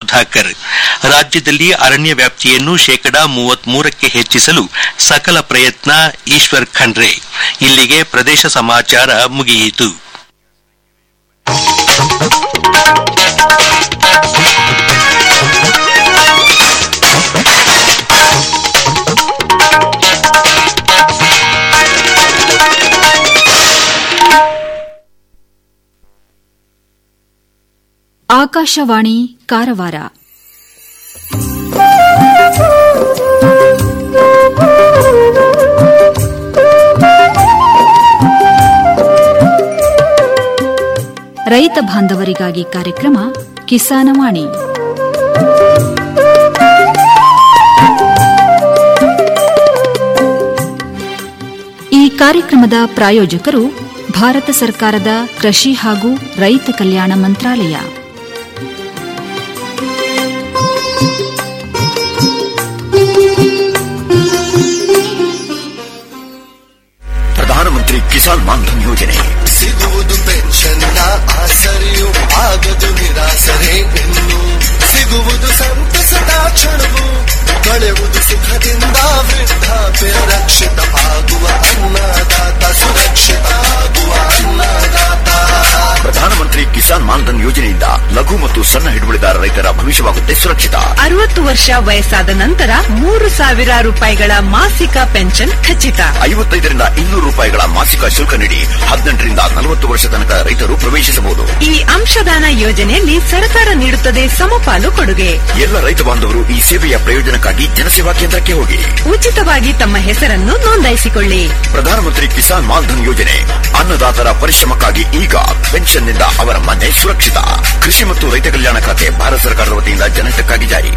ಸುಧಾಕರ್ ರಾಜ್ಯದಲ್ಲಿ ಅರಣ್ಯ ವ್ಯಾಪ್ತಿಯನ್ನು ಶೇಕಡಾ ಮೂವತ್ಮೂರಕ್ಕೆ ಹೆಚ್ಚಿಸಲು ಸಕಲ ಪ್ರಯತ್ನ ಈಶ್ವರ್ ಖಂಡ್ರೆ ಇಲ್ಲಿಗೆ ಪ್ರದೇಶ ಸಮಾಚಾರ ಮುಗಿಯಿತು ಆಕಾಶವಾಣಿ ಕಾರವಾರ ರೈತ ಬಾಂಧವರಿಗಾಗಿ ಕಾರ್ಯಕ್ರಮ ಕಿಸಾನವಾಣಿ ಈ ಕಾರ್ಯಕ್ರಮದ ಪ್ರಾಯೋಜಕರು ಭಾರತ ಸರ್ಕಾರದ ಕೃಷಿ ಹಾಗೂ ರೈತ ಕಲ್ಯಾಣ ಮಂತ್ರಾಲಯ ಪ್ರಧಾನಮಂತ್ರಿ ಕಿಸಾನ್ ಮಾನ್ಧನ್ ಯೋಜನೆ ಸಿಗುವುದು ಪೆನ್ಷನ್ನ ಆಸರೆಯು ಆಗದು ನಿರಾಸರೆ ಇನ್ನು ಸಿಗುವುದು ಸಂತಸದ ಕ್ಷಣವು ಕಳೆಯುವುದು ಸುಖದಿಂದ ವೃದ್ಧಾಪ್ಯ ರಕ್ಷಿತ ಆಗುವ ಅನ್ನದಾತ ಸುರಕ್ಷಿತ ಆಗುವ ಅನ್ನದಾತ ಪ್ರಧಾನಮಂತ್ರಿ ಕಿಸಾನ್ ಮಾನ್ಧನ್ ಯೋಜನೆಯಿಂದ ಲಘು ಮತ್ತು ಸಣ್ಣ ಹಿಡುವಳಿದಾರ ರೈತರ ಭವಿಷ್ಯವಾಗುತ್ತೆ ಸುರಕ್ಷಿತ ಅರವತ್ತು ವರ್ಷ ವಯಸ್ಸಾದ ನಂತರ ಮೂರು ಸಾವಿರ ರೂಪಾಯಿಗಳ ಮಾಸಿಕ ಪೆನ್ಷನ್ ಖಚಿತ ಐವತ್ತೈದರಿಂದ ಇನ್ನೂರು ರೂಪಾಯಿಗಳ ಮಾಸಿಕ ಶುಲ್ಕ ನೀಡಿ ಹದಿನೆಂಟರಿಂದ ನಲವತ್ತು ವರ್ಷ ತನಕ ರೈತರು ಪ್ರವೇಶಿಸಬಹುದು ಈ ಅಂಶದಾನ ಯೋಜನೆಯಲ್ಲಿ ಸರ್ಕಾರ ನೀಡುತ್ತದೆ ಸಮಪಾಲು ಕೊಡುಗೆ ಎಲ್ಲ ರೈತ ಬಾಂಧವರು ಈ ಸೇವೆಯ ಪ್ರಯೋಜನಕ್ಕಾಗಿ ಜನಸೇವಾ ಕೇಂದ್ರಕ್ಕೆ ಹೋಗಿ ಉಚಿತವಾಗಿ ತಮ್ಮ ಹೆಸರನ್ನು ನೋಂದಾಯಿಸಿಕೊಳ್ಳಿ ಪ್ರಧಾನಮಂತ್ರಿ ಕಿಸಾನ್ ಮಾನ್ಧನ್ ಯೋಜನೆ ಅನ್ನದಾತರ ಪರಿಶ್ರಮಕ್ಕಾಗಿ ಈಗ ಪೆನ್ಷನ್ನಿಂದ ಅವರ ಮನೆ ಸುರಕ್ಷಿತ ಕೃಷಿ ಮತ್ತು ರೈತ ಕಲ್ಯಾಣ ಖಾತೆ ಭಾರತ ಸರ್ಕಾರದ ವತಿಯಿಂದ ಜನಹಿತಕ್ಕಾಗಿ ಜಾರಿ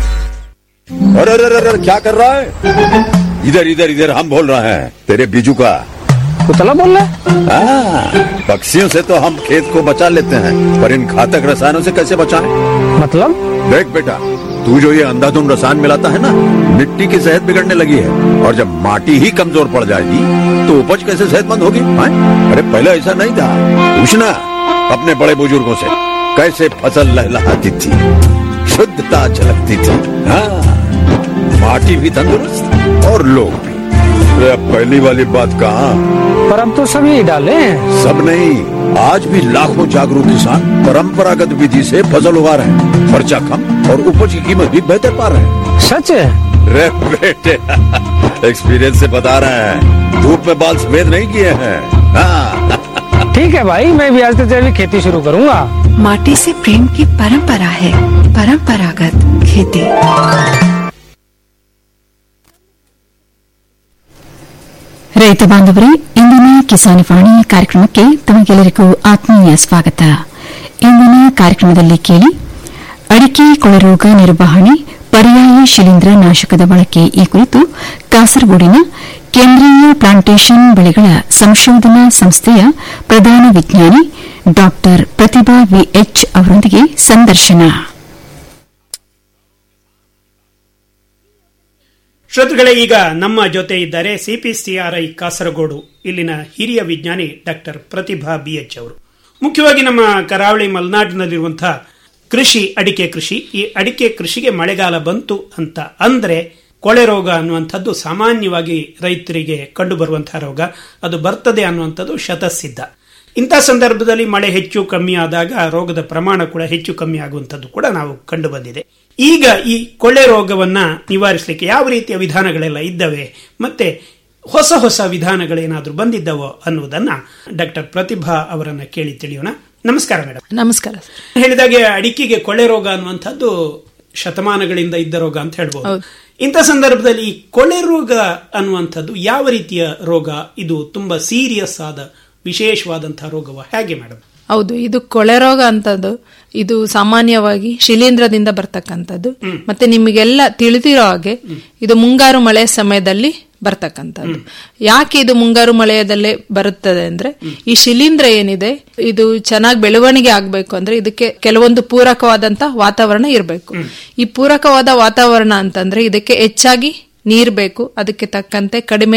अरे अरे अरे क्या कर रहा है इधर इधर इधर हम बोल रहे हैं तेरे बीजू का कुतला बोल रहा हाँ, पक्षियों से तो हम खेत को बचा लेते हैं पर इन घातक रसायनों से कैसे बचाएं? है मतलब देख बेटा तू जो ये अंधाधुंध रसायन मिलाता है ना मिट्टी की सेहत बिगड़ने लगी है और जब माटी ही कमजोर पड़ जाएगी तो उपज कैसे सेहतमंद होगी हाँ? अरे पहले ऐसा नहीं था पूछना अपने बड़े बुजुर्गों से कैसे फसल लहलहाती थी शुद्धता झलकती थी हाँ माटी भी तंदुरुस्त और लोग भी अरे अब पहली वाली बात कहाँ पर अब तो सभी डाले हैं सब नहीं आज भी लाखों जागरूक किसान परंपरागत विधि से फसल उगा रहे हैं खर्चा कम और उपज की कीमत भी बेहतर पा रहे हैं सच है रे बेटे एक्सपीरियंस से बता रहे हैं धूप में बाल सफेद नहीं किए हैं हाँ ठीक है भाई मैं भी आज से जैविक खेती शुरू करूंगा माटी से प्रेम की परंपरा है परंपरागत खेती ರೈತ ಬಾಂಧವರೇ ಇಂದಿನ ಕಿಸಾನ್ ವಾಣಿ ಕಾರ್ಯಕ್ರಮಕ್ಕೆ ತಮಗೆಲ್ಲರಿಗೂ ಆತ್ಮೀಯ ಸ್ವಾಗತ ಇಂದಿನ ಕಾರ್ಯಕ್ರಮದಲ್ಲಿ ಕೇಳಿ ಅಡಿಕೆ ಕೊಳೆರೋಗ ನಿರ್ವಹಣೆ ಪರ್ಯಾಯ ಶಿಲೀಂಧ್ರ ನಾಶಕದ ಬಳಕೆ ಈ ಕುರಿತು ಕಾಸರಗೋಡಿನ ಕೇಂದ್ರೀಯ ಪ್ಲಾಂಟೇಷನ್ ಬೆಳೆಗಳ ಸಂಶೋಧನಾ ಸಂಸ್ಥೆಯ ಪ್ರಧಾನ ವಿಜ್ಞಾನಿ ಡಾ ಪ್ರತಿಭಾ ವಿಎಚ್ ಅವರೊಂದಿಗೆ ಸಂದರ್ಶನ ಶ್ರೋತೃಗಳೇ ಈಗ ನಮ್ಮ ಜೊತೆ ಇದ್ದಾರೆ ಸಿಪಿಸಿಆರ್ಐ ಕಾಸರಗೋಡು ಇಲ್ಲಿನ ಹಿರಿಯ ವಿಜ್ಞಾನಿ ಡಾಕ್ಟರ್ ಪ್ರತಿಭಾ ಬಿಎಚ್ ಅವರು ಮುಖ್ಯವಾಗಿ ನಮ್ಮ ಕರಾವಳಿ ಮಲೆನಾಡಿನಲ್ಲಿರುವಂತಹ ಕೃಷಿ ಅಡಿಕೆ ಕೃಷಿ ಈ ಅಡಿಕೆ ಕೃಷಿಗೆ ಮಳೆಗಾಲ ಬಂತು ಅಂತ ಅಂದ್ರೆ ಕೊಳೆ ರೋಗ ಅನ್ನುವಂಥದ್ದು ಸಾಮಾನ್ಯವಾಗಿ ರೈತರಿಗೆ ಕಂಡು ಬರುವಂತಹ ರೋಗ ಅದು ಬರ್ತದೆ ಅನ್ನುವಂಥದ್ದು ಶತಸಿದ್ಧ ಇಂಥ ಸಂದರ್ಭದಲ್ಲಿ ಮಳೆ ಹೆಚ್ಚು ಕಮ್ಮಿ ಆದಾಗ ರೋಗದ ಪ್ರಮಾಣ ಕೂಡ ಹೆಚ್ಚು ಕಮ್ಮಿ ಆಗುವಂಥದ್ದು ಕೂಡ ನಾವು ಕಂಡು ಬಂದಿದೆ ಈಗ ಈ ಕೊಳ್ಳೆ ರೋಗವನ್ನ ನಿವಾರಿಸಲಿಕ್ಕೆ ಯಾವ ರೀತಿಯ ವಿಧಾನಗಳೆಲ್ಲ ಇದ್ದವೆ ಮತ್ತೆ ಹೊಸ ಹೊಸ ವಿಧಾನಗಳೇನಾದ್ರೂ ಬಂದಿದ್ದವೋ ಅನ್ನುವುದನ್ನ ಡಾಕ್ಟರ್ ಪ್ರತಿಭಾ ಅವರನ್ನ ಕೇಳಿ ತಿಳಿಯೋಣ ನಮಸ್ಕಾರ ಮೇಡಮ್ ನಮಸ್ಕಾರ ಹೇಳಿದಾಗೆ ಅಡಿಕೆಗೆ ಕೊಳೆ ರೋಗ ಅನ್ನುವಂಥದ್ದು ಶತಮಾನಗಳಿಂದ ಇದ್ದ ರೋಗ ಅಂತ ಹೇಳ್ಬೋದು ಇಂಥ ಸಂದರ್ಭದಲ್ಲಿ ಈ ಕೊಳೆ ರೋಗ ಅನ್ನುವಂಥದ್ದು ಯಾವ ರೀತಿಯ ರೋಗ ಇದು ತುಂಬಾ ಸೀರಿಯಸ್ ಆದ ವಿಶೇಷವಾದಂತಹ ರೋಗವ ಹೇಗೆ ಮೇಡಮ್ ಹೌದು ಇದು ಕೊಳೆ ರೋಗ ಅಂತದ್ದು ಇದು ಸಾಮಾನ್ಯವಾಗಿ ಶಿಲೀಂಧ್ರದಿಂದ ಬರ್ತಕ್ಕಂಥದ್ದು ಮತ್ತೆ ನಿಮಗೆಲ್ಲ ತಿಳಿದಿರೋ ಹಾಗೆ ಇದು ಮುಂಗಾರು ಮಳೆ ಸಮಯದಲ್ಲಿ ಬರ್ತಕ್ಕಂಥದ್ದು ಯಾಕೆ ಇದು ಮುಂಗಾರು ಮಳೆಯದಲ್ಲೇ ಬರುತ್ತದೆ ಅಂದ್ರೆ ಈ ಶಿಲೀಂಧ್ರ ಏನಿದೆ ಇದು ಚೆನ್ನಾಗಿ ಬೆಳವಣಿಗೆ ಆಗ್ಬೇಕು ಅಂದ್ರೆ ಇದಕ್ಕೆ ಕೆಲವೊಂದು ಪೂರಕವಾದಂತ ವಾತಾವರಣ ಇರಬೇಕು ಈ ಪೂರಕವಾದ ವಾತಾವರಣ ಅಂತಂದ್ರೆ ಇದಕ್ಕೆ ಹೆಚ್ಚಾಗಿ ನೀರ್ ಬೇಕು ಅದಕ್ಕೆ ತಕ್ಕಂತೆ ಕಡಿಮೆ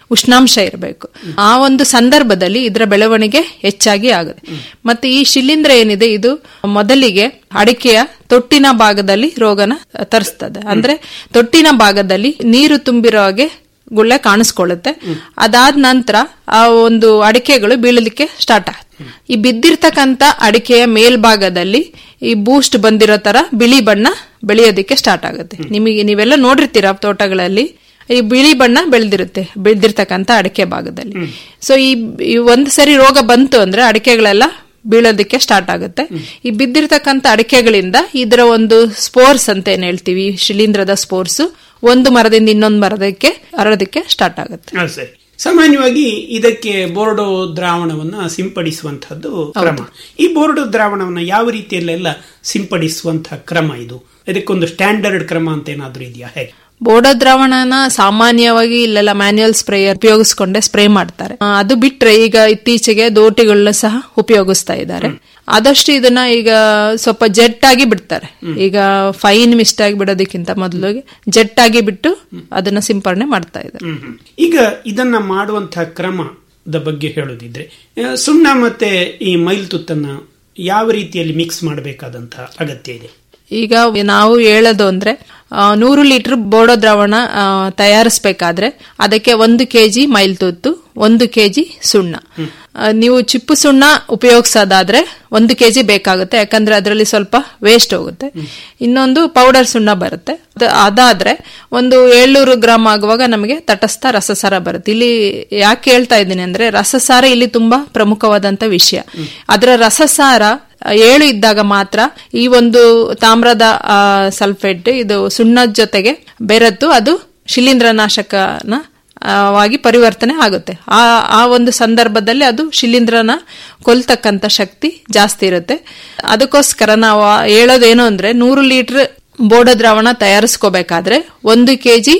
ಉಷ್ಣಾಂಶ ಇರಬೇಕು ಆ ಒಂದು ಸಂದರ್ಭದಲ್ಲಿ ಇದರ ಬೆಳವಣಿಗೆ ಹೆಚ್ಚಾಗಿ ಆಗುತ್ತೆ ಮತ್ತೆ ಈ ಶಿಲೀಂಧ್ರ ಏನಿದೆ ಇದು ಮೊದಲಿಗೆ ಅಡಿಕೆಯ ತೊಟ್ಟಿನ ಭಾಗದಲ್ಲಿ ರೋಗನ ತರಿಸ್ತದೆ ಅಂದ್ರೆ ತೊಟ್ಟಿನ ಭಾಗದಲ್ಲಿ ನೀರು ತುಂಬಿರೋ ಹಾಗೆ ಗುಳ್ಳೆ ಕಾಣಿಸ್ಕೊಳ್ಳುತ್ತೆ ಅದಾದ ನಂತರ ಆ ಒಂದು ಅಡಿಕೆಗಳು ಬೀಳಲಿಕ್ಕೆ ಸ್ಟಾರ್ಟ್ ಆಗುತ್ತೆ ಈ ಬಿದ್ದಿರ್ತಕ್ಕಂತ ಅಡಿಕೆಯ ಮೇಲ್ಭಾಗದಲ್ಲಿ ಈ ಬೂಸ್ಟ್ ಬಂದಿರೋ ತರ ಬಿಳಿ ಬಣ್ಣ ಬೆಳೆಯೋದಿಕ್ಕೆ ಸ್ಟಾರ್ಟ್ ಆಗುತ್ತೆ ನಿಮಗೆ ನೀವೆಲ್ಲ ನೋಡಿರ್ತೀರ ತೋಟಗಳಲ್ಲಿ ಈ ಬಿಳಿ ಬಣ್ಣ ಬೆಳೆದಿರುತ್ತೆ ಬೆಳೆದಿರ್ತಕ್ಕಂತ ಅಡಿಕೆ ಭಾಗದಲ್ಲಿ ಸೊ ಈ ಈ ಒಂದ್ ಸರಿ ರೋಗ ಬಂತು ಅಂದ್ರೆ ಅಡಿಕೆಗಳೆಲ್ಲ ಬೀಳೋದಕ್ಕೆ ಸ್ಟಾರ್ಟ್ ಆಗುತ್ತೆ ಈ ಬಿದ್ದಿರ್ತಕ್ಕಂತ ಅಡಿಕೆಗಳಿಂದ ಇದರ ಒಂದು ಸ್ಪೋರ್ಸ್ ಅಂತ ಏನ್ ಹೇಳ್ತೀವಿ ಶಿಲೀಂಧ್ರದ ಸ್ಪೋರ್ಸ್ ಒಂದು ಮರದಿಂದ ಇನ್ನೊಂದು ಮರದಕ್ಕೆ ಹರಡೋದಕ್ಕೆ ಸ್ಟಾರ್ಟ್ ಆಗುತ್ತೆ ಹಾ, ಸರಿ ಸಾಮಾನ್ಯವಾಗಿ ಇದಕ್ಕೆ ಬೋರ್ಡೋ ದ್ರಾವಣವನ್ನ ಸಿಂಪಡಿಸುವಂತಹದ್ದು ಕ್ರಮ ಈ ಬೋರ್ಡೋ ದ್ರಾವಣವನ್ನ ಯಾವ ರೀತಿಯಲ್ಲೆಲ್ಲ ಸಿಂಪಡಿಸುವಂತಹ ಕ್ರಮ ಇದು ಇದಕ್ಕೊಂದು ಸ್ಟ್ಯಾಂಡರ್ಡ್ ಕ್ರಮ ಅಂತ ಏನಾದ್ರೂ ಇದೆಯಾ ಹೇಗೆ ಬೋಡೋ ದ್ರಾವಣನ ಸಾಮಾನ್ಯವಾಗಿ ಇಲ್ಲೆಲ್ಲ ಮ್ಯಾನ್ಯುಯಲ್ ಸ್ಪ್ರೇಯರ್ ಉಪಯೋಗಿಸ್ಕೊಂಡೆ ಸ್ಪ್ರೇ ಮಾಡ್ತಾರೆ ಆ, ಅದು ಬಿಟ್ರೆ ಈಗ ಇತ್ತೀಚೆಗೆ ದೋಟಿಗಳನ್ನ ಸಹ ಉಪಯೋಗಿಸ್ತಾ ಇದ್ದಾರೆ ಆದಷ್ಟು ಇದನ್ನ ಈಗ ಸ್ವಲ್ಪ ಜೆಟ್ ಆಗಿ ಬಿಡ್ತಾರೆ ಈಗ ಫೈನ್ ಮಿಸ್ಟ್ ಆಗಿ ಬಿಡೋದಕ್ಕಿಂತ ಮೊದಲು ಜೆಟ್ ಆಗಿ ಬಿಟ್ಟು ಅದನ್ನ ಸಿಂಪರಣೆ ಮಾಡ್ತಾ ಇದ್ದಾರೆ ಹ್ಮ್, ಹ್ಮ್. ಈಗ ಇದನ್ನ ಮಾಡುವಂತಹ ಕ್ರಮದ ಬಗ್ಗೆ ಹೇಳೋದಿದ್ರೆ ಆ, ಸುಣ್ಣ ಮತ್ತೆ ಈ ಮೈಲ್ತುತ್ತನ್ನ ಯಾವ ರೀತಿಯಲ್ಲಿ ಮಿಕ್ಸ್ ಮಾಡಬೇಕಾದಂತಹ ಅಗತ್ಯ ಇದೆ ಈಗ ನಾವು ಹೇಳೋದು ಅಂದ್ರೆ ಆ, ನೂರು ಲೀಟರ್ ಬೋಡೋ ದ್ರಾವಣ ಆ, ತಯಾರಿಸ್ಬೇಕಾದ್ರೆ ಅದಕ್ಕೆ ಒಂದು ಕೆಜಿ ಮೈಲ್ತುತ್ತು ಒಂದು ಕೆಜಿ ಸುಣ್ಣ ಆ, ನೀವು ಚಿಪ್ಪು ಸುಣ್ಣ ಉಪಯೋಗಿಸೋದಾದ್ರೆ ಒಂದು ಕೆಜಿ ಬೇಕಾಗುತ್ತೆ ಯಾಕಂದ್ರೆ ಅದರಲ್ಲಿ ಸ್ವಲ್ಪ ವೇಸ್ಟ್ ಹೋಗುತ್ತೆ ಇನ್ನೊಂದು ಪೌಡರ್ ಸುಣ್ಣ ಬರುತ್ತೆ ಅದು- ಅದಾದ್ರೆ ಒಂದು ಏಳ್ನೂರು ಗ್ರಾಮ್ ಆಗುವಾಗ ನಮಗೆ ತಟಸ್ಥ ರಸಸಾರ ಬರುತ್ತೆ ಇಲ್ಲಿ ಯಾಕೆ ಹೇಳ್ತಾ ಇದ್ದೀನಿ ಅಂದ್ರೆ ರಸಸಾರ ಇಲ್ಲಿ ತುಂಬಾ ಪ್ರಮುಖವಾದಂತ ವಿಷಯ ಅದರ ರಸಸಾರ ಆ, ಏಳು ಇದ್ದಾಗ ಮಾತ್ರ ಈ ಒಂದು ತಾಮ್ರದ ಆ, ಸಲ್ಫೇಟ್ ಇದು ಸುಣ್ಣದ ಜೊತೆಗೆ ಬೆರೆತು ಅದು ಶಿಲೀಂಧ್ರನಾಶಕನ ಆ, ವಾಗಿ ಪರಿವರ್ತನೆ ಆಗುತ್ತೆ ಆ ಆ ಒಂದು ಸಂದರ್ಭದಲ್ಲಿ ಅದು ಶಿಲೀಂಧ್ರನ ಕೊಲ್ತಕ್ಕಂತ ಶಕ್ತಿ ಜಾಸ್ತಿ ಇರುತ್ತೆ ಅದಕ್ಕೋಸ್ಕರ ನಾವು ಆ ಹೇಳೋದೇನು ಅಂದ್ರೆ ನೂರು ಲೀಟರ್ ಬೋಡ ದ್ರಾವಣ ತಯಾರಿಸ್ಕೋಬೇಕಾದ್ರೆ ಒಂದು ಕೆಜಿ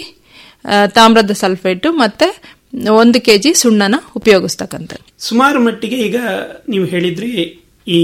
ತಾಮ್ರದ ಸಲ್ಫೇಟು ಮತ್ತೆ ಒಂದು ಕೆಜಿ ಸುಣ್ಣನ ಉಪಯೋಗಿಸ್ತಕ್ಕಂಥದ್ದು ಸುಮಾರು ಮಟ್ಟಿಗೆ ಈಗ ನೀವು ಹೇಳಿದ್ರಿ ಈ